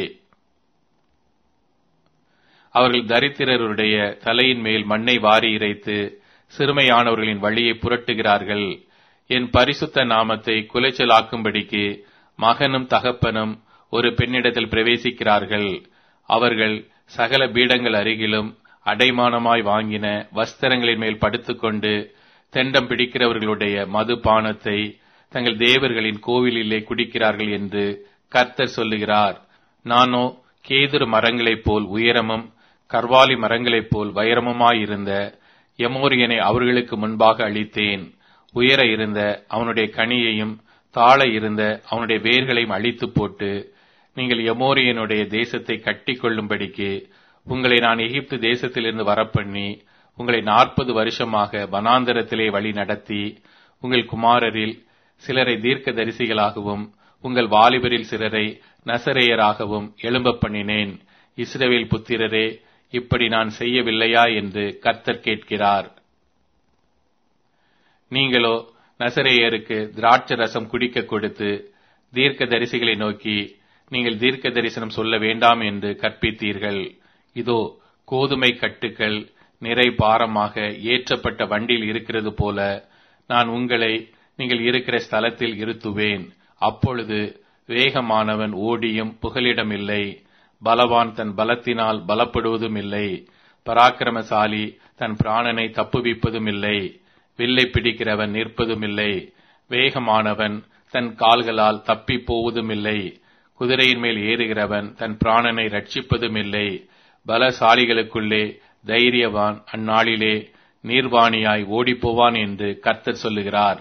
அவர்கள் தரித்திரருடைய தலையின் மேல் மண்ணை வாரி இறைத்து சிறுமையானவர்களின் வழியை புரட்டுகிறார்கள் என் பரிசுத்த நாமத்தை குலைச்சலாக்கும்படிக்கு மகனும் தகப்பனும் ஒரு பெண்ணிடத்தில் பிரவேசிக்கிறார்கள் அவர்கள் சகல பீடங்கள் அருகிலும் அடைமானமாய் வாங்கின வஸ்திரங்களின் மேல் படுத்துக்கொண்டு தெண்டம் பிடிக்கிறவர்களுடைய மது பானத்தை தங்கள் தேவர்களின் கோவிலிலே குடிக்கிறார்கள் என்று கர்த்தர் சொல்லுகிறார் நானோ கேதுரு மரங்களைப் போல் உயரமும் கர்வாலி மரங்களைப் போல் வைரமுமாயிருந்த எமோரியனை அவர்களுக்கு முன்பாக அளித்தேன் உயர இருந்த அவனுடைய கனியையும் தாழ இருந்த அவனுடைய வேர்களையும் அழித்து போட்டு நீங்கள் எமோரியனுடைய தேசத்தை கட்டி கொள்ளும்படிக்கு உங்களை நான் எகிப்து தேசத்திலிருந்து வரப்பண்ணி உங்களை நாற்பது வருஷமாக வனாந்தரத்திலே வழி நடத்தி உங்கள் குமாரரில் சிலரை தீர்க்க தரிசிகளாகவும் உங்கள் வாலிபரில் சிலரை நசரேயராகவும் எழும்ப பண்ணினேன் இஸ்ரவேல் புத்திரரே இப்படி நான் செய்யவில்லையா என்று கர்த்தர் கேட்கிறார் நீங்களோ நசரேயருக்கு திராட்ச ரசம் குடிக்க கொடுத்து தீர்க்க தரிசிகளை நோக்கி நீங்கள் தீர்க்க தரிசனம் சொல்ல வேண்டாம் என்று கற்பித்தீர்கள் இதோ கோதுமை கட்டுக்கள் நிறை பாரமாக ஏற்றப்பட்ட வண்டியில் இருக்கிறது போல நான் உங்களை நீங்கள் இருக்கிற ஸ்தலத்தில் இருத்துவேன் அப்பொழுது வேகமானவன் ஓடியும் புகலிடமில்லை பலவான் தன் பலத்தினால் பலப்படுவதும் இல்லை பராக்கிரமசாலி தன் பிராணனை தப்புவிப்பதும் இல்லை வில்லை பிடிக்கிறவன் நிற்பதும் இல்லை வேகமானவன் தன் கால்களால் தப்பி போவதும் இல்லை குதிரையின் மேல் ஏறுகிறவன் தன் பிராணனை ரட்சிப்பதும் இல்லை பலசாலிகளுக்குள்ளே தைரியவான் அந்நாளிலே நீர்வாணியாய் ஓடிப்போவான் என்று கர்த்தர் சொல்லுகிறார்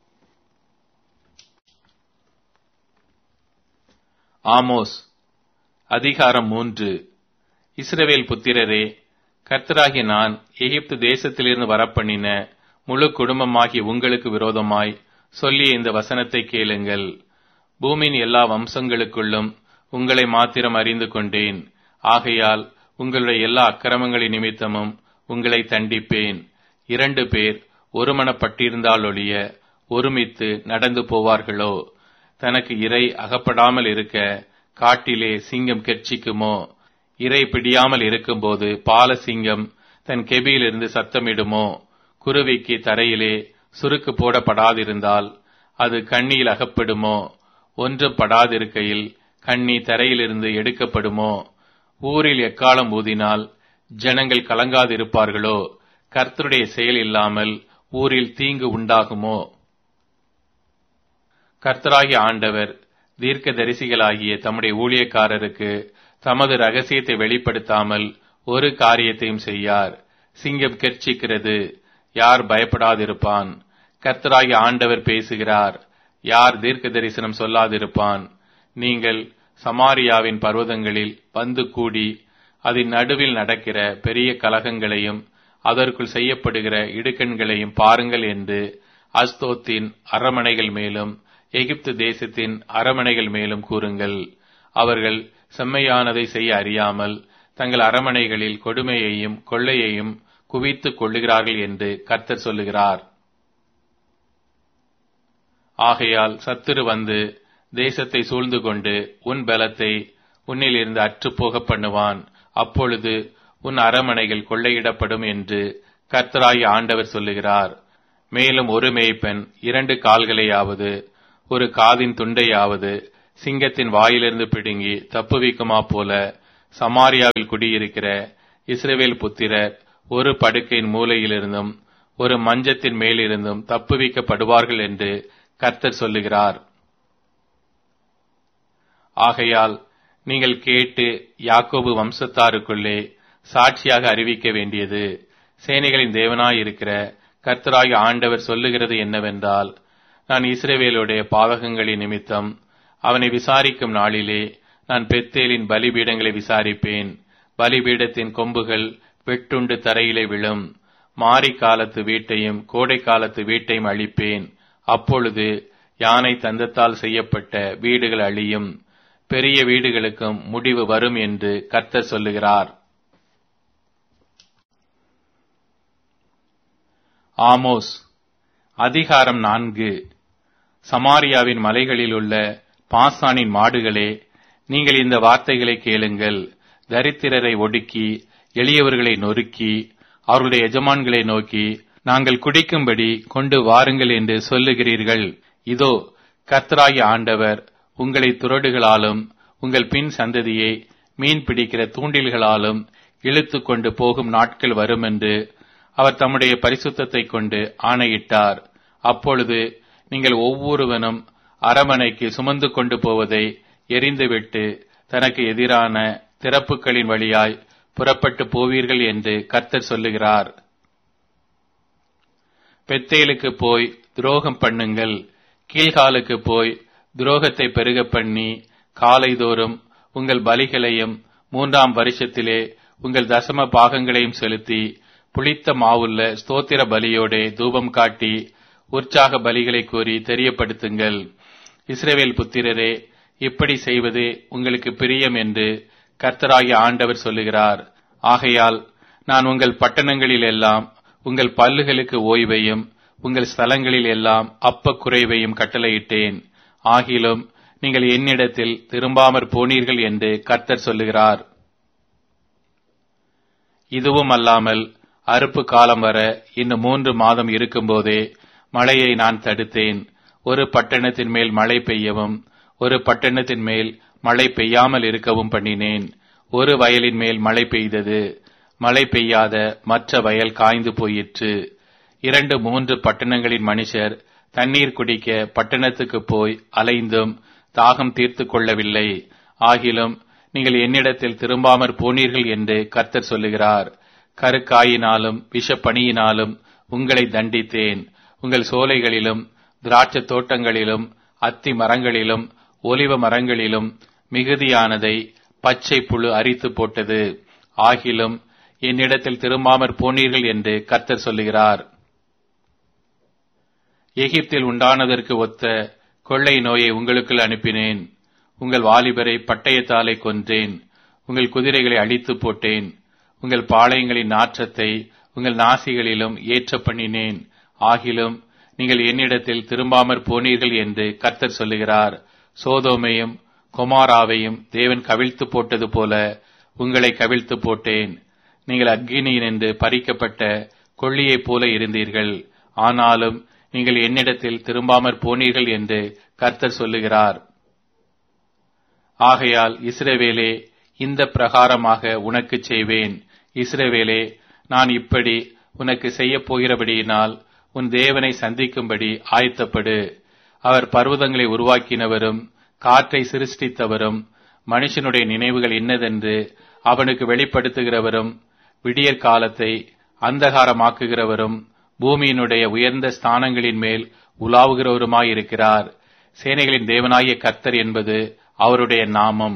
ஆமோஸ் அதிகாரம் மூன்று இஸ்ரவேல் புத்திரரே கர்த்தராகிய நான் எகிப்து தேசத்திலிருந்து வரப்பண்ணின முழு குடும்பமாகி உங்களுக்கு விரோதமாய் சொல்லிய இந்த வசனத்தை கேளுங்கள் பூமியின் எல்லா வம்சங்களுக்குள்ளும் உங்களை மாத்திரம் அறிந்து கொண்டேன் ஆகையால் உங்களுடைய எல்லா அக்கிரமங்களின் நிமித்தமும் உங்களை தண்டிப்பேன் இரண்டு பேர் ஒருமனப்பட்டிருந்தால் ஒழிய ஒருமித்து நடந்து போவார்களோ தனக்கு இறை அகப்படாமல் இருக்க காட்டிலே சிங்கம் கெர்ச்சிக்குமோ இறை பிடியாமல் இருக்கும்போது பால சிங்கம் தன் கெபியிலிருந்து சத்தமிடுமோ குருவிக்கு தரையிலே சுருக்கு போடப்படாதிருந்தால் அது கண்ணியில் அகப்படுமோ ஒன்றும் படாதிருக்கையில் கண்ணி தரையிலிருந்து எடுக்கப்படுமோ ஊரில் எக்காலம் ஊதினால் ஜனங்கள் கலங்காதிருப்பார்களோ கர்த்தருடைய செயல் இல்லாமல் ஊரில் தீங்கு உண்டாகுமோ கர்த்தராகிய ஆண்டவர் தீர்க்க தரிசிகளாகிய தம்முடைய ஊழியக்காரருக்கு தமது ரகசியத்தை வெளிப்படுத்தாமல் ஒரு காரியத்தையும் செய்யார் சிங்கம் கெர்ச்சிக்கிறது யார் பயப்படாதிருப்பான் கர்த்தராகிய ஆண்டவர் பேசுகிறார் யார் தீர்க்க தரிசனம் சொல்லாதிருப்பான் நீங்கள் சமாரியாவின் பர்வதங்களில் வந்து கூடி அதன் நடுவில் நடக்கிற பெரிய கலகங்களையும் அதற்குள் செய்யப்படுகிற இடுக்கண்களையும் பாருங்கள் என்று அஸ்தோத்தின் அரமனைகள் மேலும் எகிப்து தேசத்தின் அரமனைகள் மேலும் கூறுங்கள் அவர்கள் செம்மையானதை செய்ய அறியாமல் தங்கள் அரமனைகளில் கொடுமையையும் கொள்ளையையும் குவித்துக் கொள்ளுகிறார்கள் என்று கர்த்தர் சொல்லுகிறார் ஆகையால் சத்துரு வந்து தேசத்தை சூழ்ந்து கொண்டு உன் பலத்தை உன்னிலிருந்து அற்றுப்போக பண்ணுவான் அப்பொழுது உன் அரமனைகள் கொள்ளையிடப்படும் என்று கர்த்தராய் ஆண்டவர் சொல்லுகிறார் மேலும் ஒரு மேய்ப்பன் இரண்டு கால்களையாவது ஒரு காதின் துண்டையாவது சிங்கத்தின் வாயிலிருந்து பிடுங்கி தப்புவிக்குமா போல சமாரியாவில் குடியிருக்கிற இஸ்ரவேல் புத்திரர் ஒரு படுக்கையின் மூலையிலிருந்தும் ஒரு மஞ்சத்தின் மேலிருந்தும் தப்புவிக்கப்படுவார்கள் என்று கர்த்தர் சொல்லுகிறார் ஆகையால் நீங்கள் கேட்டு யாக்கோபு வம்சத்தாருக்குள்ளே சாட்சியாக அறிவிக்க வேண்டியது சேனைகளின் தேவனாயிருக்கிற கர்த்தராகிய ஆண்டவர் சொல்லுகிறது என்னவென்றால் நான் இஸ்ரவேலுடைய பாவகங்களின் நிமித்தம் அவனை விசாரிக்கும் நாளிலே நான் பெத்தேலின் பலிபீடங்களை விசாரிப்பேன் பலிபீடத்தின் கொம்புகள் வெட்டுண்டு தரையிலே விழும் மாரி காலத்து வீட்டையும் கோடை காலத்து வீட்டையும் அழிப்பேன் அப்பொழுது யானை தந்தத்தால் செய்யப்பட்ட வீடுகள் அழியும் பெரிய வீடுகளுக்கும் முடிவு வரும் என்று கர்த்தர் சொல்லுகிறார் ஆமோஸ் அதிகாரம் நான்கு சமாரியாவின் மலைகளில் உள்ள பாசானின் மாடுகளே நீங்கள் இந்த வார்த்தைகளை கேளுங்கள் தரித்திரரை ஒடுக்கி எளியவர்களை நொறுக்கி அவர்களுடைய எஜமான்களை நோக்கி நாங்கள் குடிக்கும்படி கொண்டு வாருங்கள் என்று சொல்லுகிறீர்கள் இதோ கர்த்தராகிய ஆண்டவர் உங்களை துரடுகளாலும் உங்கள் பின் சந்ததியை மீன் பிடிக்கிற தூண்டில்களாலும் இழுத்து கொண்டு போகும் நாட்கள் வரும் என்று அவர் தம்முடைய பரிசுத்தத்தை கொண்டு ஆணையிட்டார் அப்பொழுது நீங்கள் ஒவ்வொருவனும் அரமனைக்கு சுமந்து கொண்டு போவதை எரிந்துவிட்டு தனக்கு எதிரான திறப்புகளின் வழியாய் புறப்பட்டு போவீர்கள் என்று கர்த்தர் சொல்லுகிறார் பெத்தேலுக்கு போய் துரோகம் பண்ணுங்கள் கீழ்காலுக்கு போய் துரோகத்தை பெருக பண்ணி காலைதோறும் உங்கள் பலிகளையும் மூன்றாம் வருஷத்திலே உங்கள் தசம பாகங்களையும் செலுத்தி புளித்த மாவுள்ள ஸ்தோத்திர பலியோடே தூபம் காட்டி உற்சாக பலிகளை கூறி தெரியப்படுத்துங்கள் இஸ்ரேவேல் புத்திரரே இப்படி செய்வது உங்களுக்கு பிரியம் என்று கர்த்தராகிய ஆண்டவர் சொல்லுகிறார் ஆகையால் நான் உங்கள் பட்டணங்களில் எல்லாம் உங்கள் பல்லுகளுக்கு ஓய்வையும் உங்கள் ஸ்தலங்களில் எல்லாம் அப்ப குறைவையும் கட்டளையிட்டேன் ஆகிலும் நீங்கள் என்னிடத்தில் திரும்பாமற் போனீர்கள் என்று கர்த்தர் சொல்லுகிறார் இதுவும் அல்லாமல் அறுப்பு காலம் வர இன்னும் மூன்று மாதம் இருக்கும்போதே மழையை நான் தடுத்தேன் ஒரு பட்டணத்தின் மேல் மழை பெய்யவும் ஒரு பட்டணத்தின் மேல் மழை பெய்யாமல் இருக்கவும் பண்ணினேன் ஒரு வயலின் மேல் மழை பெய்தது மழை பெய்யாத மற்ற வயல் காய்ந்து போயிற்று இரண்டு மூன்று பட்டணங்களின் மனுஷர் தண்ணீர் குடிக்க பட்டணத்துக்கு போய் அலைந்தும் தாகம் தீர்த்து கொள்ளவில்லை ஆகிலும் நீங்கள் என்னிடத்தில் திரும்பாமற் போனீர்கள் என்று கர்த்தர் சொல்லுகிறார் கருக்காயினாலும் விஷப்பணியினாலும் உங்களை தண்டித்தேன் உங்கள் சோலைகளிலும் திராட்சை தோட்டங்களிலும் அத்தி மரங்களிலும் ஒலிவ மரங்களிலும் மிகுதியானதை பச்சை புழு அரித்து போட்டது ஆகிலும் என்னிடத்தில் திரும்பாமற் போனீர்கள் என்று கர்த்தர் சொல்லுகிறார் எகிப்தில் உண்டானதற்கு ஒத்த கொள்ளை நோயை உங்களுக்குள் அனுப்பினேன் உங்கள் வாலிபரை பட்டயத்தாலே கொன்றேன் உங்கள் குதிரைகளை அழித்து போட்டேன் உங்கள் பாளையங்களின் நாற்றத்தை உங்கள் நாசிகளிலும் ஏற்ற பண்ணினேன் ஆகிலும் நீங்கள் என்னிடத்தில் திரும்பாமற் போனீர்கள் என்று கர்த்தர் சொல்லுகிறார் சோதோமையும் கொமாராவையும் தேவன் கவிழ்த்து போட்டது போல உங்களை கவிழ்த்து போட்டேன் நீங்கள் அக்னியினின்று பறிக்கப்பட்ட கொள்ளியைப் போல இருந்தீர்கள் ஆனாலும் நீங்கள் என்னிடத்தில் திரும்பாமற் போனீர்கள் என்று கர்த்தர் சொல்லுகிறார் ஆகையால் இஸ்ரவேலே இந்த பிரகாரமாக உனக்கு செய்வேன் இஸ்ரவேலே நான் இப்படி உனக்கு செய்யப் போகிறபடியினால் உன் தேவனை சந்திக்கும்படி ஆயத்தப்படு அவர் பர்வதங்களை உருவாக்கினவரும் காற்றை சிருஷ்டித்தவரும் மனுஷனுடைய நினைவுகள் இன்னதென்று அவனுக்கு வெளிப்படுத்துகிறவரும் விடியற் காலத்தை அந்தகாரமாக்குகிறவரும் பூமியினுடைய உயர்ந்த ஸ்தானங்களின் மேல் உலாவுகிறவருமாயிருக்கிறார் சேனைகளின் தேவனாகிய கர்த்தர் என்பது அவருடைய நாமம்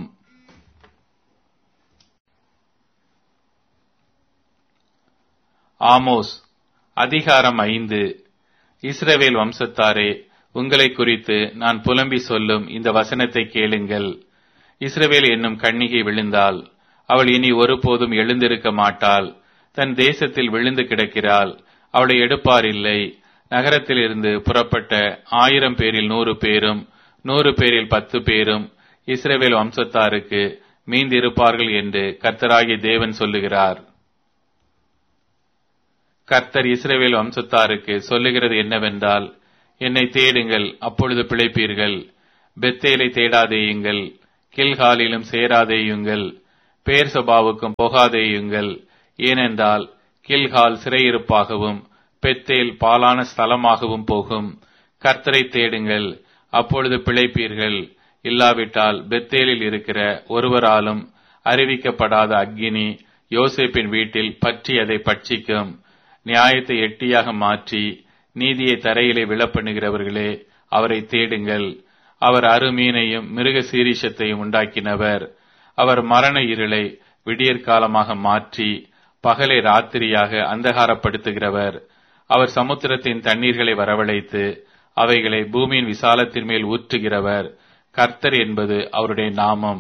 ஆமோஸ் அதிகாரம் ஐந்து இஸ்ரவேல் வம்சத்தாரே உங்களை குறித்து நான் புலம்பி சொல்லும் இந்த வசனத்தை கேளுங்கள் இஸ்ரவேல் என்னும் கண்ணிகை விழுந்தாள் அவள் இனி ஒருபோதும் எழுந்திருக்க மாட்டாள் தன் தேசத்தில் விழுந்து கிடக்கிறாள் அவளை எடுப்பார் இல்லை நகரத்திலிருந்து புறப்பட்ட ஆயிரம் பேரில் நூறு பேரும் நூறு பேரில் பத்து பேரும் இஸ்ரவேல் வம்சத்தாருக்கு மீந்திருப்பார்கள் என்று கர்த்தராகிய தேவன் சொல்லுகிறார் கர்த்தர் இஸ்ரவேல் வம்சத்தாருக்கு சொல்லுகிறது என்னவென்றால் என்னை தேடுங்கள் அப்பொழுது பிழைப்பீர்கள் பெத்தேலை தேடாதேயுங்கள் கில்காலிலும் சேராதேயுங்கள் பேர் சபாவுக்கும் போகாதேயுங்கள் ஏனென்றால் கில்கால் சிறையிருப்பாகவும் பெத்தேல் பாலான ஸ்தலமாகவும் போகும் கர்த்தரை தேடுங்கள் அப்பொழுது பிழைப்பீர்கள் இல்லாவிட்டால் பெத்தேலில் இருக்கிற ஒருவராலும் அறிவிக்கப்படாத அக்கினி யோசேப்பின் வீட்டில் பற்றி அதை பட்சிக்கும் நியாயத்தை எட்டியாக மாற்றி நீதியை தரையிலே விழப்பண்ணுகிறவர்களே அவரை தேடுங்கள் அவர் அருமீனையும் மிருக சீரிஷத்தையும் உண்டாக்கினவர் அவர் மரண இருளை விடியற்காலமாக மாற்றி பகலை ராத்திரியாக அந்தகாரப்படுத்துகிறவர் அவர் சமுத்திரத்தின் தண்ணீர்களை வரவழைத்து அவைகளை பூமியின் விசாலத்தின் மேல் ஊற்றுகிறவர் கர்த்தர் என்பது அவருடைய நாமம்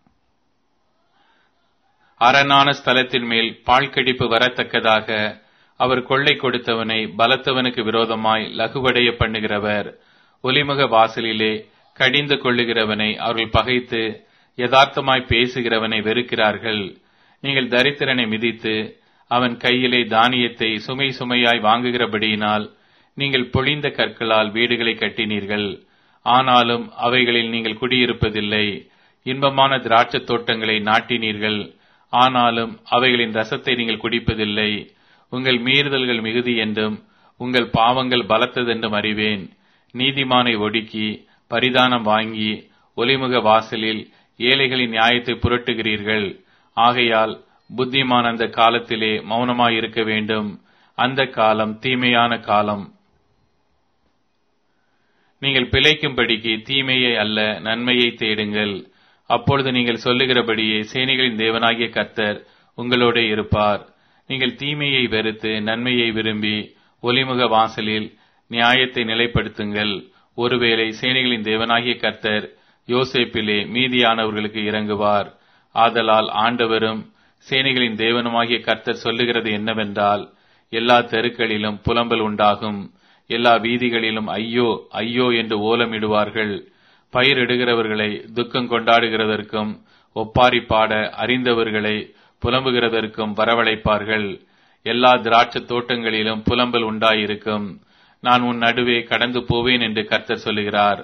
அரணான ஸ்தலத்தின் மேல் பாழ்கடிப்பு வரத்தக்கதாக அவர் கொள்ளை கொடுத்தவனை பலத்தவனுக்கு விரோதமாய் லகுவடைய பண்ணுகிறவர் ஒலிமுக வாசலிலே கடிந்து கொள்ளுகிறவனை அவர்கள் பகைத்து யதார்த்தமாய் பேசுகிறவனை வெறுக்கிறார்கள் நீங்கள் தரித்திரனை மிதித்து அவன் கையிலே தானியத்தை சுமை சுமையாய் வாங்குகிறபடியினால் நீங்கள் பொழிந்த கற்களால் வீடுகளை கட்டினீர்கள் ஆனாலும் அவைகளில் நீங்கள் குடியிருப்பதில்லை இன்பமான திராட்சத் தோட்டங்களை நாட்டினீர்கள் ஆனாலும் அவைகளின் ரசத்தை நீங்கள் குடிப்பதில்லை உங்கள் மீறுதல்கள் மிகுதி என்றும் உங்கள் பாவங்கள் பலத்ததென்றும் அறிவேன் நீதிமானை ஒடுக்கி பரிதானம் வாங்கி ஒலிமுக வாசலில் ஏழைகளின் நியாயத்தை புரட்டுகிறீர்கள் ஆகையால் புத்திமான் அந்த காலத்திலே மௌனமாயிருக்க வேண்டும் அந்த காலம் தீமையான காலம் நீங்கள் பிழைக்கும்படிக்கு தீமையை அல்ல நன்மையை தேடுங்கள் அப்பொழுது நீங்கள் சொல்லுகிறபடியே சேனைகளின் தேவனாகிய கர்த்தர் உங்களோட இருப்பார் நீங்கள் தீமையை வெறுத்து நன்மையை விரும்பி ஒலிமுக வாசலில் நியாயத்தை நிலைப்படுத்துங்கள் ஒருவேளை சேனைகளின் தேவனாகிய கர்த்தர் யோசேப்பிலே மீதியானவர்களுக்கு இறங்குவார் ஆதலால் ஆண்டவரும் சேனைகளின் தேவனுமாகிய கர்த்தர் சொல்லுகிறது என்னவென்றால் எல்லா தெருக்களிலும் புலம்பல் உண்டாகும் எல்லா வீதிகளிலும் ஐயோ ஐயோ என்று ஓலமிடுவார்கள் பயிரிடுகிறவர்களை துக்கம் கொண்டாடுகிறதற்கும் ஒப்பாரி பாட அறிந்தவர்களை புலம்புகிறதற்கும் வரவழைப்பார்கள் எல்லா திராட்சத் தோட்டங்களிலும் புலம்பல் உண்டாயிருக்கும் நான் உன் நடுவே கடந்து போவேன் என்று கர்த்தர் சொல்லுகிறார்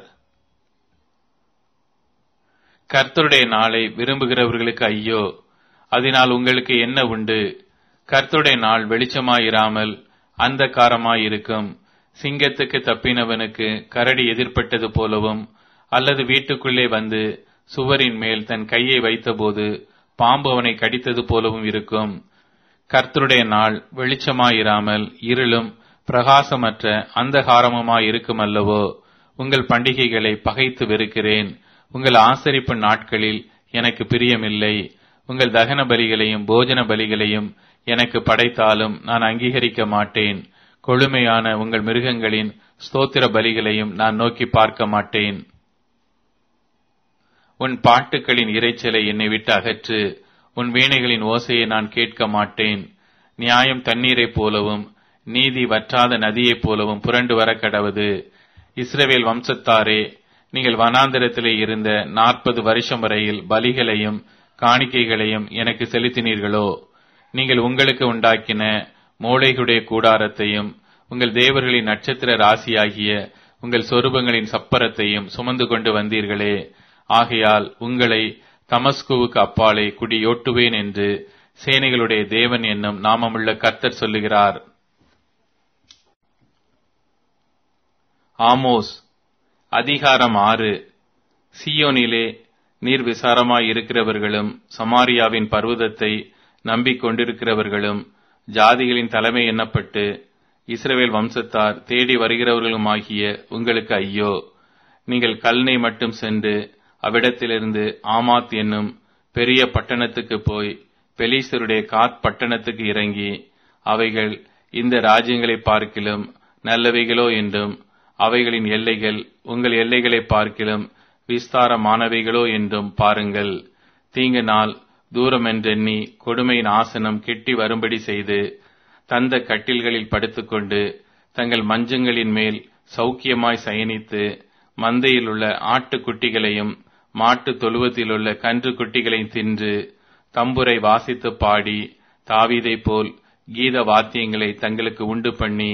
கர்த்தருடைய நாளை விரும்புகிறவர்களுக்கு ஐயோ அதனால் உங்களுக்கு என்ன உண்டு கர்த்தருடைய நாள் வெளிச்சமாயிராமல் அந்த காரமாயிருக்கும் சிங்கத்துக்கு தப்பினவனுக்கு கரடி எதிர்ப்பட்டது போலவும் அல்லது வீட்டுக்குள்ளே வந்து சுவரின் மேல் தன் கையை வைத்தபோது பாம்பு அவனை கடித்தது போலவும் இருக்கும் கர்த்தருடைய நாள் வெளிச்சமாயிராமல் இருளும் பிரகாசமற்ற அந்தகாரமுமாயிருக்கும் அல்லவோ உங்கள் பண்டிகைகளை பகைத்து வெறுக்கிறேன் உங்கள் ஆசரிப்பு நாட்களில் எனக்கு பிரியமில்லை உங்கள் தகன பலிகளையும் போஜன பலிகளையும் எனக்கு படைத்தாலும் நான் அங்கீகரிக்க மாட்டேன் கொழுமையான உங்கள் மிருகங்களின் ஸ்தோத்திர பலிகளையும் நான் நோக்கி பார்க்க மாட்டேன் உன் பாட்டுகளின் இரைச்சலை என்னை விட்டு அகற்று உன் வீணைகளின் ஓசையை நான் கேட்க மாட்டேன் நியாயம் தண்ணீரைப் போலவும் நீதி வற்றாத நதியைப் போலவும் புரண்டு வர கடவது இஸ்ரவேல் வம்சத்தாரே நீங்கள் வனாந்திரத்திலே இருந்த நாற்பது வருஷம் வரையில் பலிகளையும் காணிக்கைகளையும் எனக்கு செலுத்தினீர்களோ நீங்கள் உங்களுக்கு உண்டாக்கின மூளைகளுடைய கூடாரத்தையும் உங்கள் தேவர்களின் நட்சத்திர ராசியாகிய உங்கள் சொரூபங்களின் சப்பரத்தையும் சுமந்து கொண்டு வந்தீர்களே ஆகையால் உங்களை தமஸ்குவுக்கு அப்பாலே குடியோட்டுவேன் என்று சேனைகளுடைய தேவன் என்னும் நாமமுள்ள கர்த்தர் சொல்லுகிறார் ஆமோஸ் அதிகாரம் ஆறு சியோனிலே நீர் விசாரமாய் இருக்கிறவர்களும் சமாரியாவின் பர்வதத்தை நம்பிக்கொண்டிருக்கிறவர்களும் ஜாதிகளின் தலைமை எண்ணப்பட்டு இஸ்ரவேல் வம்சத்தார் தேடி வருகிறவர்களுமாகிய உங்களுக்கு ஐயோ நீங்கள் கல்னை மட்டும் சென்று அவ்விடத்திலிருந்து ஆமாத் என்னும் பெரிய பட்டணத்துக்கு போய் பெலீசருடைய காத் பட்டணத்துக்கு இறங்கி அவைகள் இந்த ராஜ்யங்களை பார்க்கிலும் நல்லவைகளோ என்றும் அவைகளின் எல்லைகள் உங்கள் எல்லைகளை பார்க்கிலும் விஸ்தாரமானவைகளோ என்றும் பாருங்கள் தீங்கு நாள் தூரமென்றெண்ணி கொடுமையின் ஆசனம் கெட்டி வரும்படி செய்து தந்த கட்டில்களில் படுத்துக்கொண்டு தங்கள் மஞ்சங்களின் மேல் சௌக்கியமாய் சயனித்து மந்தையில் உள்ள ஆட்டுக்குட்டிகளையும் மாட்டு தொழுவத்திலுள்ள கன்று குட்டிகளையும் தின்று தம்புரை வாசித்து பாடி தாவீதை போல் கீத வாத்தியங்களை தங்களுக்கு உண்டு பண்ணி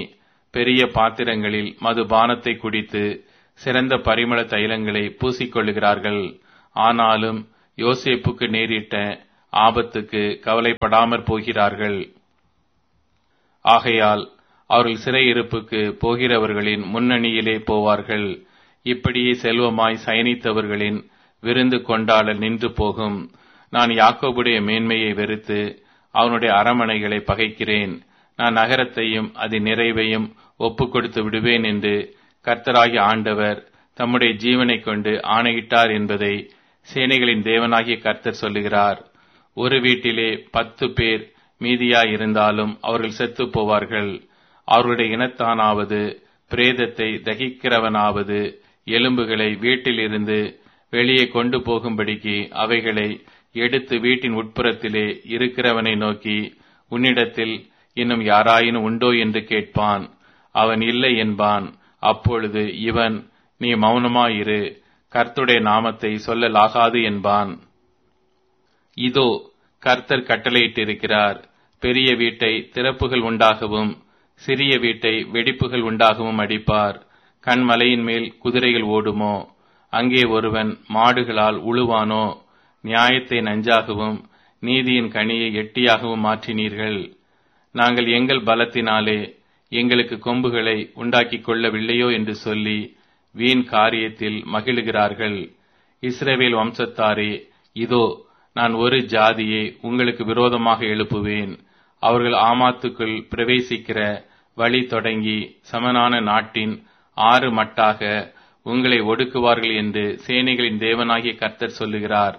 பெரிய பாத்திரங்களில் மதுபானத்தை குடித்து சிறந்த பரிமள தைலங்களை பூசிக்கொள்ளுகிறார்கள் ஆனாலும் யோசேப்புக்கு நேரிட்ட ஆபத்துக்கு கவலைப்படாமற் போகிறார்கள் ஆகையால் அவர்கள் சிறையிருப்புக்கு போகிறவர்களின் முன்னணியிலே போவார்கள் இப்படியே செல்வமாய் சயனித்தவர்களின் விருந்து கொண்டாடல் நின்று போகும் நான் யாக்கோபுடைய மேன்மையை வெறுத்து அவனுடைய அரமனைகளை பகைக்கிறேன் நான் நகரத்தையும் அதன் நிறைவையும் ஒப்புக் கொடுத்து விடுவேன் என்று கர்த்தராகிய ஆண்டவர் தம்முடைய ஜீவனைக் கொண்டு ஆணையிட்டார் என்பதை சேனைகளின் தேவனாகிய கர்த்தர் சொல்லுகிறார் ஒரு வீட்டிலே பத்து பேர் மீதியாயிருந்தாலும் அவர்கள் செத்துப் போவார்கள் அவர்களுடைய இனத்தானாவது பிரேதத்தை தகிக்கிறவனாவது எலும்புகளை வீட்டிலிருந்து வெளியே கொண்டு போகும்படிக்கு அவைகளை எடுத்து வீட்டின் உட்புறத்திலே இருக்கிறவனை நோக்கி உன்னிடத்தில் இன்னும் யாராயினும் உண்டோ என்று கேட்பான் அவன் இல்லை என்பான் அப்பொழுது இவன் நீ மௌனமாயிரு கர்த்துடைய நாமத்தை சொல்லலாகாது என்பான் இதோ கர்த்தர் கட்டளையிட்டிருக்கிறார் பெரிய வீட்டை திறப்புகள் உண்டாகவும் சிறிய வீட்டை வெடிப்புகள் உண்டாகவும் அடிப்பார் கண்மலையின் மேல் குதிரைகள் ஓடுமோ அங்கே ஒருவன் மாடுகளால் உழுவானோ நியாயத்தை நஞ்சாகவும் நீதியின் கனியை எட்டியாகவும் மாற்றினீர்கள் நாங்கள் எங்கள் பலத்தினாலே எங்களுக்கு கொம்புகளை உண்டாக்கிக் கொள்ளவில்லையோ என்று சொல்லி வீண் காரியத்தில் மகிழுகிறார்கள் இஸ்ரவேல் வம்சத்தாரே இதோ நான் ஒரு ஜாதியை உங்களுக்கு விரோதமாக எழுப்புவேன் அவர்கள் ஆமாத்துக்குள் பிரவேசிக்கிற வழி தொடங்கி சமனான நாட்டின் ஆறு மட்டாக உங்களை ஒடுக்குவார்கள் என்று சேனைகளின் தேவனாகிய கர்த்தர் சொல்லுகிறார்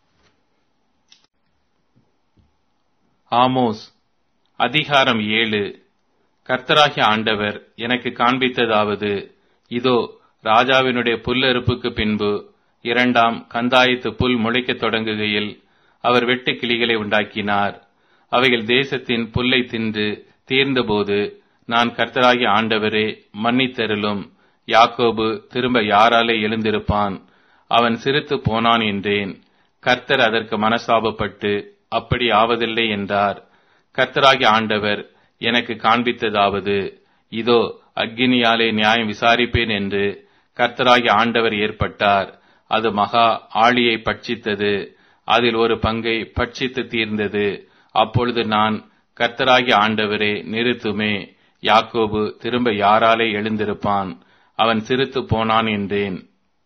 ஆமோஸ் அதிகாரம் ஏழு கர்த்தராகிய ஆண்டவர் எனக்கு காண்பித்ததாவது இதோ ராஜாவினுடைய புல்லறுப்புக்கு பின்பு இரண்டாம் கந்தாயத்து புல் முளைக்கத் தொடங்குகையில் அவர் வெட்டு கிளிகளை உண்டாக்கினார் அவைகள் தேசத்தின் புல்லை தின்று தீர்ந்தபோது நான் கர்த்தராகிய ஆண்டவரே மன்னித்தருளும் யாக்கோபு திரும்ப யாராலே எழுந்திருப்பான் அவன் சிரித்து போனான் என்றேன் கர்த்தர் அதற்கு மனசாபப்பட்டு அப்படி ஆவதில்லை என்றார் கர்த்தராகிய ஆண்டவர் எனக்கு காண்பித்ததாவது இதோ அக்கினியாலே நியாயம் விசாரிப்பேன் என்று கர்த்தராகிய ஆண்டவர் ஏற்பட்டார் அது மகா ஆழியை பட்சித்தது அதில் ஒரு பங்கை பட்சித்து தீர்ந்தது அப்பொழுது நான் கர்த்தராகிய ஆண்டவரே நிறுத்துமே யாக்கோபு திரும்ப யாராலே எழுந்திருப்பான் அவன் சிரித்து போனான் என்றேன்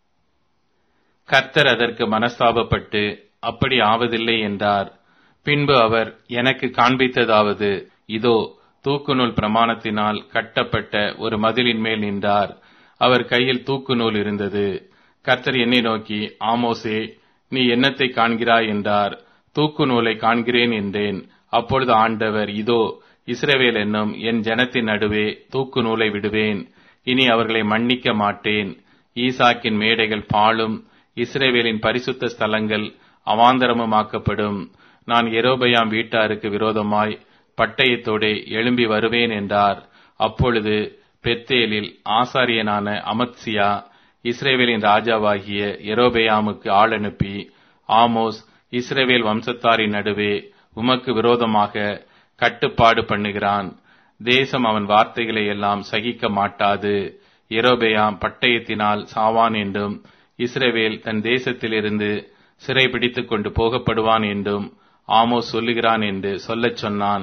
கர்த்தர் அதற்கு மனஸ்தாபப்பட்டு அப்படி ஆவதில்லை என்றார் பின்பு அவர் எனக்கு காண்பித்ததாவது இதோ தூக்குநூல் பிரமாணத்தினால் கட்டப்பட்ட ஒரு மதிலின் மேல் நின்றார் அவர் கையில் தூக்குநூல் இருந்தது கர்த்தர் என்னை நோக்கி ஆமோசே நீ என்னத்தை காண்கிறாய் என்றார் தூக்கு நூலை காண்கிறேன் என்றேன் அப்பொழுது ஆண்டவர் இதோ இஸ்ரவேல் என்னும் என் ஜனத்தின் நடுவே தூக்கு நூலை விடுவேன் இனி அவர்களை மன்னிக்க மாட்டேன் ஈசாக்கின் மேடைகள் பாழும் இஸ்ரேவேலின் பரிசுத்த ஸ்தலங்கள் அவாந்தரமுமாக்கப்படும் நான் எரோபயாம் வீட்டாருக்கு விரோதமாய் பட்டயத்தோடே எழும்பி வருவேன் என்றார் அப்பொழுது பெத்தேலில் ஆசாரியனான அமத்சியா இஸ்ரேவேலின் ராஜாவாகிய எரோபெயாமுக்கு ஆள் அனுப்பி ஆமோஸ் இஸ்ரேவேல் வம்சத்தாரின் நடுவே உமக்கு விரோதமாக கட்டுப்பாடு பண்ணுகிறான் தேசம் அவன் வார்த்தைகளை எல்லாம் சகிக்க மாட்டாது எரோபெயாம் பட்டயத்தினால் சாவான் என்றும் இஸ்ரேவேல் தன் தேசத்திலிருந்து சிறை பிடித்துக் கொண்டு போகப்படுவான் என்றும் ஆமோஸ் சொல்லுகிறான் என்று சொல்லச் சொன்னான்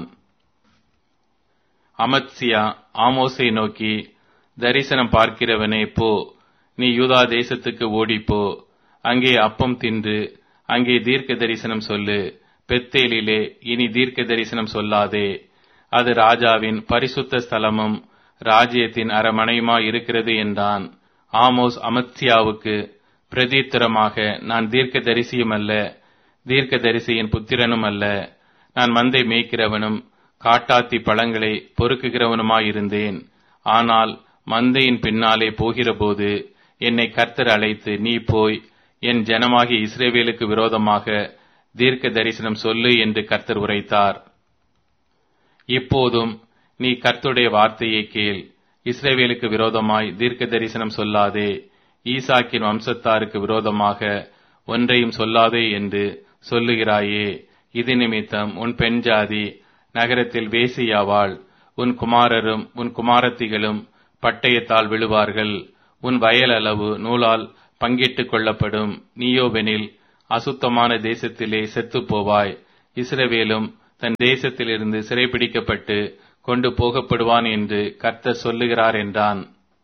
அமத்சியா ஆமோஸை நோக்கி தரிசனம் பார்க்கிறவனே போ நீ யூதா தேசத்துக்கு ஓடிப்போ அங்கே அப்பம் தின்று அங்கே தீர்க்க தரிசனம் சொல்லு பெத்தேலிலே இனி தீர்க்க தரிசனம் சொல்லாதே அது ராஜாவின் பரிசுத்த ஸ்தலமும் ராஜ்யத்தின் அரமனையுமா இருக்கிறது என்றான் ஆமோஸ் அமத்சியாவுக்கு பிரதித்திரமாக நான் தீர்க்க தரிசியும் அல்ல தீர்க்க தரிசியின் புத்திரனும் அல்ல நான் மந்தை மேய்க்கிறவனும் காட்டாத்தி பழங்களை பொறுக்குகிறவனுமாயிருந்தேன் ஆனால் மந்தையின் பின்னாலே போகிறபோது என்னை கர்த்தர் அழைத்து நீ போய் என் ஜனமாகிய இஸ்ரேவேலுக்கு விரோதமாக தீர்க்க தரிசனம் சொல்லு என்று கர்த்தர் உரைத்தார் இப்போதும் நீ கர்த்தருடைய வார்த்தையை கேள் இஸ்ரேவேலுக்கு விரோதமாய் தீர்க்க தரிசனம் சொல்லாதே ஈசாக்கின் வம்சத்தாருக்கு விரோதமாக ஒன்றையும் சொல்லாதே என்று சொல்லுகிறாயே இது நிமித்தம் உன் பெண் ஜாதி நகரத்தில் வேசியாவாள் உன் குமாரரும் உன் குமாரத்திகளும் பட்டயத்தால் விழுவார்கள் உன் வயல் அளவு நூலால் பங்கிட்டுக் கொள்ளப்படும் நீயோவெனில் அசுத்தமான தேசத்திலே செத்துப் போவாய் இஸ்ரவேலும் தன் தேசத்திலிருந்து சிறைபிடிக்கப்பட்டு கொண்டு போகப்படுவான் என்று கர்த்தர் சொல்லுகிறார் என்றான்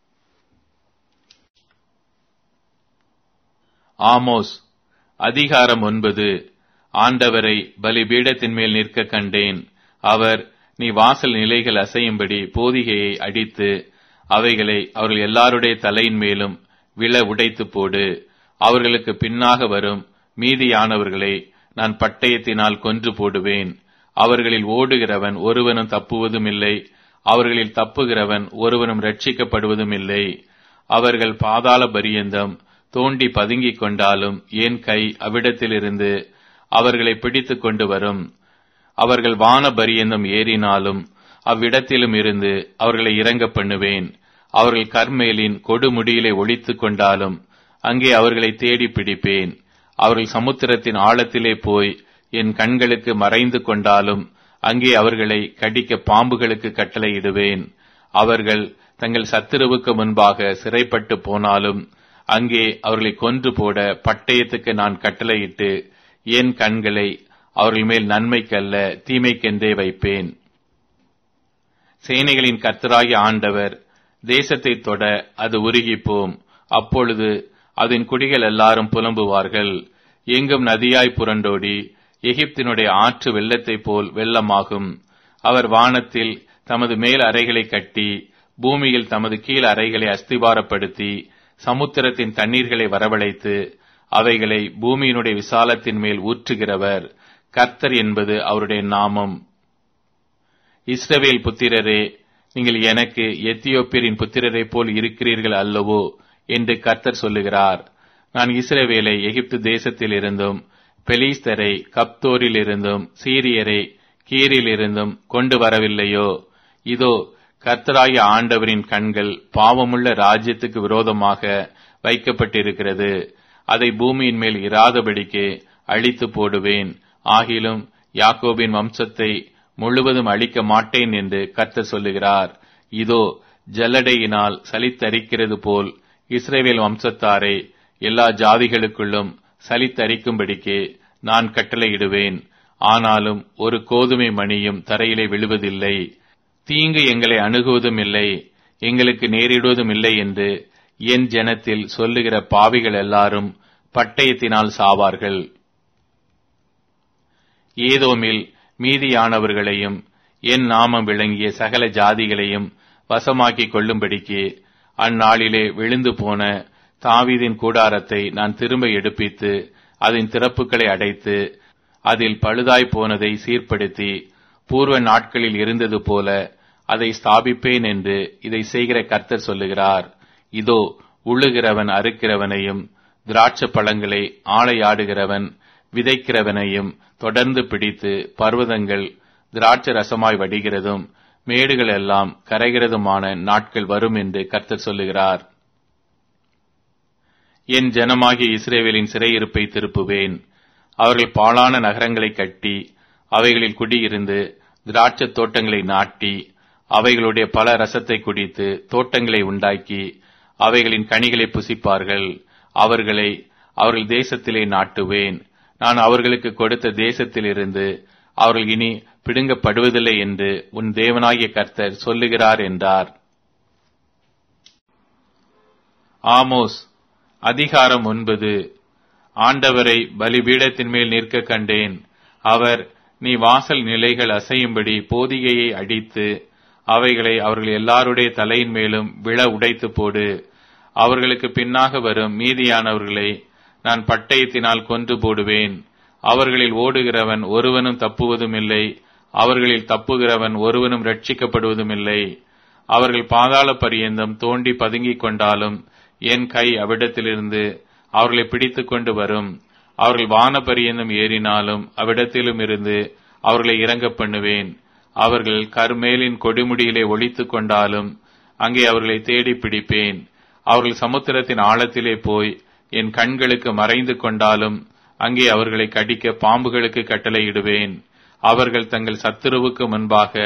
ஆமோஸ் அதிகாரம் ஒன்பது ஆண்டவரை பலிபீடத்தின் மேல் நிற்க கண்டேன் அவர் நீ வாசல் நிலைகள் அசையும்படி போதிகையை அடித்து அவைகளை அவர்கள் எல்லாருடைய தலையின் மேலும் விழ உடைத்து போடு அவர்களுக்கு பின்னாக வரும் மீதியானவர்களை நான் பட்டயத்தினால் கொன்று போடுவேன் அவர்களில் ஓடுகிறவன் ஒருவனும் தப்புவதும் இல்லை அவர்களில் தப்புகிறவன் ஒருவனும் ரட்சிக்கப்படுவதும் இல்லை அவர்கள் பாதாள பரியந்தம் தோண்டி பதுங்கிக் கொண்டாலும் என் கை அவ்விடத்திலிருந்து அவர்களை பிடித்துக் கொண்டு வரும் அவர்கள் வான பரியந்தம் ஏறினாலும் அவ்விடத்திலும் இருந்து அவர்களை இறங்க பண்ணுவேன் அவர்கள் கர்மேலின் கொடுமுடியிலே ஒழித்துக் கொண்டாலும் அங்கே அவர்களை தேடி பிடிப்பேன் அவர்கள் சமுத்திரத்தின் ஆழத்திலே போய் என் கண்களுக்கு மறைந்து கொண்டாலும் அங்கே அவர்களை கடிக்க பாம்புகளுக்கு கட்டளையிடுவேன் அவர்கள் தங்கள் சத்துருவுக்கு முன்பாக சிறைப்பட்டு போனாலும் அங்கே அவர்களை கொன்று போட பட்டயத்துக்கு நான் கட்டளையிட்டு என் கண்களை அவர்கள் மேல் நன்மைக்கல்ல தீமைக்கென்றே வைப்பேன் சேனைகளின் கர்த்தராகிய ஆண்டவர் தேசத்தை தொட அது உருகிப்போம் அப்பொழுது அதன் குடிகள் எல்லாரும் புலம்புவார்கள் எங்கும் நதியாய் புரண்டோடி எகிப்தினுடைய ஆற்று வெள்ளத்தைப் போல் வெள்ளமாகும் அவர் வானத்தில் தமது மேல் அறைகளை கட்டி பூமியில் தமது கீழ் அறைகளை அஸ்திபாரப்படுத்தி சமுத்திரத்தின் தண்ணீர்களை வரவழைத்து அவைகளை பூமியினுடைய விசாலத்தின் மேல் ஊற்றுகிறவர் கர்த்தர் என்பது அவருடைய நாமம் இஸ்ரவேல் புத்திரரே நீங்கள் எனக்கு எத்தியோப்பியரின் புத்திரரைப் போல் இருக்கிறீர்கள் அல்லவோ என்று கர்த்தர் சொல்லுகிறார் நான் இஸ்ரவேலை எகிப்து தேசத்தில் இருந்தும் பெலிஸ்தரை கப்தோரில் இருந்தும் சீரியரை கீரில் இருந்தும் கொண்டு வரவில்லையோ இதோ கர்த்தராகிய ஆண்டவரின் கண்கள் பாவமுள்ள ராஜ்யத்துக்கு விரோதமாக வைக்கப்பட்டிருக்கிறது அதை பூமியின் மேல் இராதபடிக்கு அழித்து போடுவேன் ஆகிலும் யாக்கோபின் வம்சத்தை முழுவதும் அழிக்க மாட்டேன் என்று கர்த்தர் சொல்லுகிறார் இதோ ஜல்லடையினால் சலித்தரிக்கிறது போல் இஸ்ரேவேல் வம்சத்தாரை எல்லா ஜாதிகளுக்குள்ளும் சலித்தரிக்கும்படிக்கு நான் கட்டளையிடுவேன் ஆனாலும் ஒரு கோதுமை மணியும் தரையிலே விழுவதில்லை தீங்கு எங்களை அணுகுவதும் இல்லை எங்களுக்கு நேரிடுவதும் இல்லை என்று என் ஜனத்தில் சொல்லுகிற பாவிகள் எல்லாரும் பட்டயத்தினால் சாவார்கள் ஏதோமில் மீதியானவர்களையும் என் நாமம் விளங்கிய சகல ஜாதிகளையும் வசமாக்கிக் கொள்ளும்படிக்கு அந்நாளிலே விழுந்து போன தாவீதின் கூடாரத்தை நான் திரும்ப எடுப்பித்து அதன் திறப்புகளை அடைத்து அதில் பழுதாய் போனதை சீர்படுத்தி பூர்வ நாட்களில் இருந்தது போல அதை ஸ்தாபிப்பேன் என்று இதை செய்கிற கர்த்தர் சொல்லுகிறார் இதோ உழுகிறவன் அறுக்கிறவனையும் திராட்ச பழங்களை ஆளையாடுகிறவன் விதைக்கிறவனையும் தொடர்ந்து பிடித்து பர்வதங்கள் திராட்ச ரசமாய் வடிகிறதும் மேடுகள் எல்லாம் கரைகிறதுமான நாட்கள் வரும் என்று கர்த்தர் சொல்லுகிறார் என் ஜனமாகிய இஸ்ரேவேலின் சிறையிருப்பை திருப்புவேன் அவர்கள் பாழான நகரங்களை கட்டி அவைகளில் குடியிருந்து திராட்சத் தோட்டங்களை நாட்டி அவைகளுடைய பல ரசத்தை குடித்து தோட்டங்களை உண்டாக்கி அவைகளின் கனிகளை புசிப்பார்கள் அவர்களை அவர்கள் தேசத்திலே நாட்டுவேன் நான் அவர்களுக்கு கொடுத்த தேசத்திலிருந்து அவர்கள் இனி பிடுங்கப்படுவதில்லை என்று உன் தேவனாகிய கர்த்தர் சொல்லுகிறார் என்றார் ஆமோஸ் அதிகாரம் ஒன்பது ஆண்டவரை பலிபீடத்தின் மேல் நிற்க கண்டேன் அவர் நீ வாசல் நிலைகள் அசையும்படி போதிகையை அடித்து அவைகளை அவர்கள் எல்லாருடைய தலையின் மேலும் விழ உடைத்து போடு அவர்களுக்கு பின்னாக வரும் மீதியானவர்களை நான் பட்டயத்தினால் கொன்று போடுவேன் அவர்களில் ஓடுகிறவன் ஒருவனும் தப்புவதும் இல்லை அவர்களில் தப்புகிறவன் ஒருவனும் ரட்சிக்கப்படுவதும் இல்லை அவர்கள் பாதாள பரியந்தம் தோண்டி பதுங்கிக் கொண்டாலும் என் கை அவ்விடத்திலிருந்து அவர்களை பிடித்துக் கொண்டு வரும் அவர்கள் வான பரியந்தம் ஏறினாலும் அவ்விடத்திலும் இருந்து அவர்களை இறங்க பண்ணுவேன் அவர்கள் கர்மேலின் கொடிமுடியிலே ஒழித்துக் கொண்டாலும் அங்கே அவர்களை தேடி பிடிப்பேன் அவர்கள் சமுத்திரத்தின் ஆழத்திலே போய் என் கண்களுக்கு மறைந்து கொண்டாலும் அங்கே அவர்களை கடிக்க பாம்புகளுக்கு கட்டளையிடுவேன் அவர்கள் தங்கள் சத்துருவுக்கு முன்பாக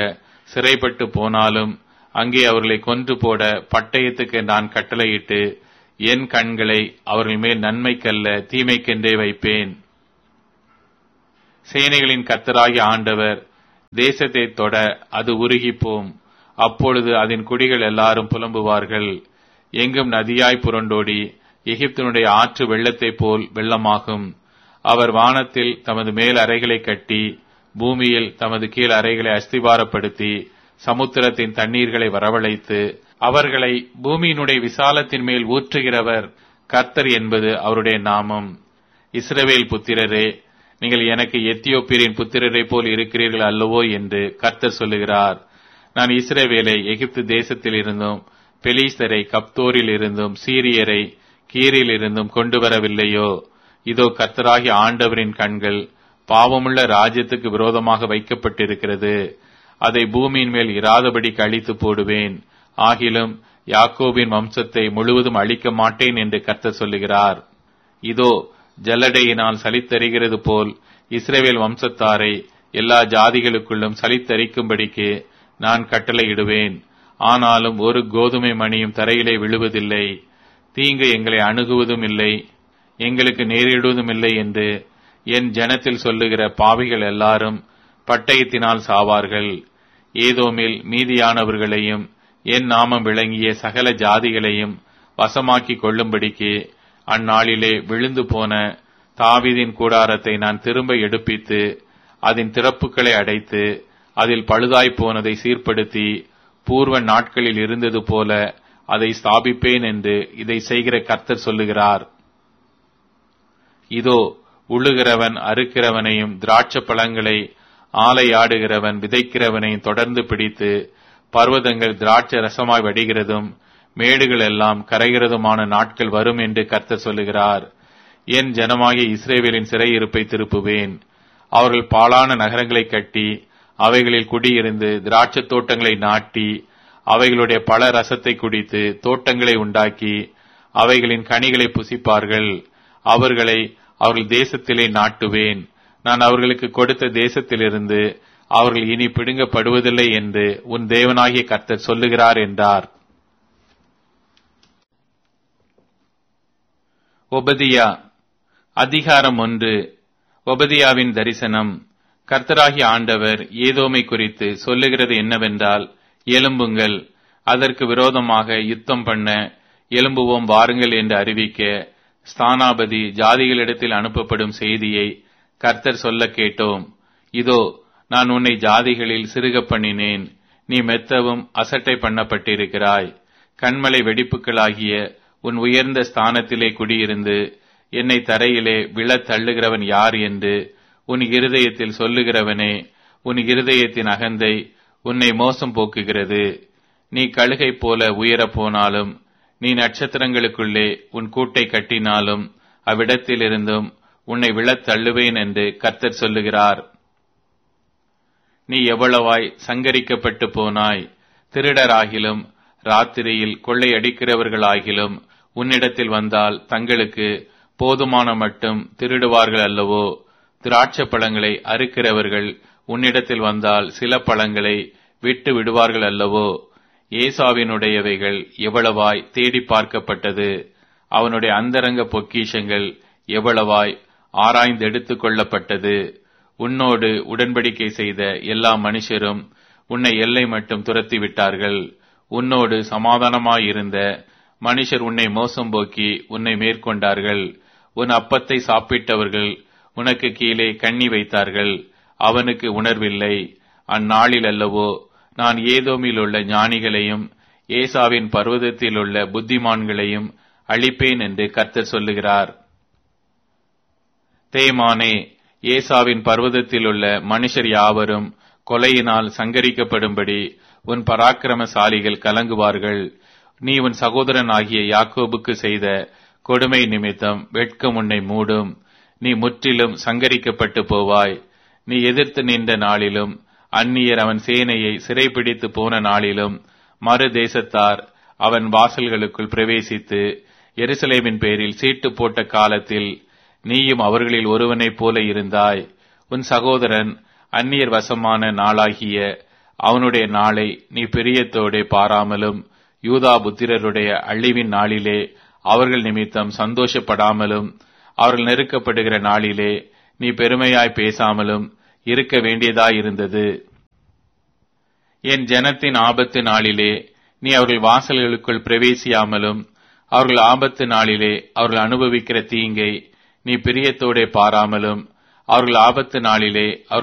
சிறைப்பட்டு போனாலும் அங்கே அவர்களை கொன்று போட பட்டயத்துக்கு நான் கட்டளையிட்டு என் கண்களை அவர்கள் மேல் நன்மைக்கல்ல தீமைக்கென்றே வைப்பேன் சேனைகளின் கத்தராகிய ஆண்டவர் தேசத்தை தொட அது உருகிப்போம் அப்பொழுது அதன் குடிகள் எல்லாரும் புலம்புவார்கள் எங்கும் நதியாய் புரண்டோடி எகிப்தினுடைய ஆற்று வெள்ளத்தைப் போல் வெள்ளமாகும் அவர் வானத்தில் தமது மேல் அறைகளை கட்டி பூமியில் தமது கீழ் அறைகளை அஸ்திபாரப்படுத்தி சமுத்திரத்தின் தண்ணீர்களை வரவழைத்து அவர்களை பூமியினுடைய விசாலத்தின் மேல் ஊற்றுகிறவர் கர்த்தர் என்பது அவருடைய நாமம் இஸ்ரவேல் புத்திரரே நீங்கள் எனக்கு எத்தியோப்பியரின் புத்திரரை போல் இருக்கிறீர்கள் அல்லவோ என்று கர்த்தர் சொல்லுகிறார் நான் இஸ்ரவேலை எகிப்து தேசத்தில் இருந்தும் பெலீஸ்தரை கப்தோரில் இருந்தும் சீரியரை கீரில் இருந்தும் கொண்டு வரவில்லையோ இதோ கர்த்தராகிய ஆண்டவரின் கண்கள் பாவமுள்ள ராஜ்யத்துக்கு விரோதமாக வைக்கப்பட்டிருக்கிறது அதை பூமியின் மேல் இராதபடி கழித்து போடுவேன் ஆகிலும் யாக்கோபின் வம்சத்தை முழுவதும் அழிக்க மாட்டேன் என்று கர்த்தர் சொல்லுகிறார் இதோ ஜல்லடையினால் சலித்தறிகிறது போல் இஸ்ரேவேல் வம்சத்தாரை எல்லா ஜாதிகளுக்குள்ளும் சலித்தரிக்கும்படிக்கு நான் கட்டளையிடுவேன் ஆனாலும் ஒரு கோதுமை மணியும் தரையிலே விழுவதில்லை தீங்கு எங்களை அணுகுவதும் இல்லை எங்களுக்கு நேரிடுவதும் இல்லை என்று என் ஜனத்தில் சொல்லுகிற பாவிகள் எல்லாரும் பட்டயத்தினால் சாவார்கள் ஏதோமில் மீதியானவர்களையும் என் நாமம் விளங்கிய சகல ஜாதிகளையும் வசமாக்கி கொள்ளும்படிக்கு அந்நாளிலே விழுந்து போன தாவீதின் கூடாரத்தை நான் திரும்ப எடுப்பித்து அதன் திறப்புகளை அடைத்து அதில் பழுதாய்ப் போனதை சீர்படுத்தி பூர்வ நாட்களில் இருந்தது போல அதை ஸ்தாபிப்பேன் என்று இதை செய்கிற கர்த்தர் சொல்லுகிறார் இதோ உழுகிறவன் அறுக்கிறவனையும் திராட்சை பழங்களை ஆலையாடுகிறவன் விதைக்கிறவனையும் தொடர்ந்து பிடித்து பர்வதங்கள் திராட்சை ரசமாய் வடிகிறதும் மேடுகள் எல்லாம் கரைகிறதுமான நாட்கள் வரும் என்று கர்த்தர் சொல்லுகிறார் என் ஜனமாகிய இஸ்ரேவேலின் சிறையிருப்பை திருப்புவேன் அவர்கள் பாழான நகரங்களை கட்டி அவைகளில் குடியிருந்து திராட்சத் தோட்டங்களை நாட்டி அவைகளுடைய பல ரசத்தை குடித்து தோட்டங்களை உண்டாக்கி அவைகளின் கனிகளை புசிப்பார்கள் அவர்களை அவர்கள் தேசத்திலே நாட்டுவேன் நான் அவர்களுக்கு கொடுத்த தேசத்திலிருந்து அவர்கள் இனி பிடுங்கப்படுவதில்லை என்று உன் தேவனாகிய கர்த்தர் சொல்லுகிறார் என்றார் ஒபதியா அதிகாரம் ஒன்று ஒபதியாவின் தரிசனம் கர்த்தராகிய ஆண்டவர் ஏதோமை குறித்து சொல்லுகிறது என்னவென்றால் எலும்புங்கள் அதற்கு விரோதமாக யுத்தம் பண்ண எலும்புவோம் வாருங்கள் என்று அறிவிக்க ஸ்தானாபதி ஜாதிகளிடத்தில் அனுப்பப்படும் செய்தியை கர்த்தர் சொல்ல கேட்டோம் இதோ நான் உன்னை ஜாதிகளில் சிறுக பண்ணினேன் நீ மெத்தவும் அசட்டை பண்ணப்பட்டிருக்கிறாய் கண்மலை வெடிப்புகளாகிய உன் உயர்ந்த ஸ்தானத்திலே குடியிருந்து என்னை தரையிலே விழத் தள்ளுகிறவன் யார் என்று உன் இருதயத்தில் சொல்லுகிறவனே உன் இருதயத்தின் அகந்தை உன்னை மோசம் போக்குகிறது நீ கழுகை போல உயரப் போனாலும் நீ நட்சத்திரங்களுக்குள்ளே உன் கூட்டை கட்டினாலும் அவ்விடத்திலிருந்தும் உன்னை விழத் தள்ளுவேன் என்று கர்த்தர் சொல்லுகிறார் நீ எவ்வளவாய் சங்கரிக்கப்பட்டு போனாய் திருடராகிலும் ராத்திரியில் கொள்ளையடிக்கிறவர்களாகிலும் உன்னிடத்தில் வந்தால் தங்களுக்கு போதுமான மட்டும் திருடுவார்கள் அல்லவோ திராட்சை பழங்களை அறுக்கிறவர்கள் உன்னிடத்தில் வந்தால் சில பழங்களை விட்டு விடுவார்கள் அல்லவோ ஏசாவினுடையவைகள் எவ்வளவாய் தேடி பார்க்கப்பட்டது அவனுடைய அந்தரங்க பொக்கிஷங்கள் எவ்வளவாய் ஆராய்ந்தெடுத்துக் கொள்ளப்பட்டது உன்னோடு உடன்படிக்கை செய்த எல்லா மனுஷரும் உன்னை எல்லை மட்டும் துரத்தி விட்டார்கள் உன்னோடு சமாதானமாயிருந்த மனுஷர் உன்னை மோசம் போக்கி உன்னை மேற்கொண்டார்கள் உன் அப்பத்தை சாப்பிட்டவர்கள் உனக்கு கீழே கண்ணி வைத்தார்கள் அவனுக்கு உணர்வில்லை அந்நாளில் அல்லவோ நான் ஏதோமில் உள்ள ஞானிகளையும் ஏசாவின் பர்வதத்தில் உள்ள புத்திமான்களையும் அழிப்பேன் என்று கர்த்தர் சொல்லுகிறார் தேமானே ஏசாவின் பர்வதத்தில் உள்ள மனுஷர் யாவரும் கொலையினால் சங்கரிக்கப்படும்படி உன் பராக்கிரமசாலிகள் கலங்குவார்கள் நீ உன் சகோதரன் ஆகிய யாக்கோபுக்கு செய்த கொடுமை நிமித்தம் வெட்கம் உன்னை மூடும் நீ முற்றிலும் சங்கரிக்கப்பட்டு போவாய் நீ எதிர்த்து நின்ற நாளிலும் அந்நியர் அவன் சேனையை சிறைபிடித்து போன நாளிலும் மறு தேசத்தார் அவன் வாசல்களுக்குள் பிரவேசித்து எருசலேமின் பேரில் சீட்டு போட்ட காலத்தில் நீயும் அவர்களில் ஒருவனைப் போல இருந்தாய் உன் சகோதரன் அந்நியர் வசமான நாளாகிய அவனுடைய நாளை நீ பிரியத்தோடே பாராமலும் யூதா புத்திரருடைய அழிவின் நாளிலே அவர்கள் நிமித்தம் சந்தோஷப்படாமலும் அவர்கள் நெருக்கப்படுகிற நாளிலே நீ பெருமையாய் பேசாமலும் இருக்க வேண்டியதாயிருந்தது என் ஜனத்தின் ஆபத்து நாளிலே நீ அவர்கள் வாசல்களுக்குள் பிரவேசியாமலும் அவர்கள் ஆபத்து நாளிலே அவர்கள் அனுபவிக்கிற தீங்கை நீ பிரியத்தோடே பாராமலும் அவர்கள் ஆபத்து நாளிலே அவர்கள்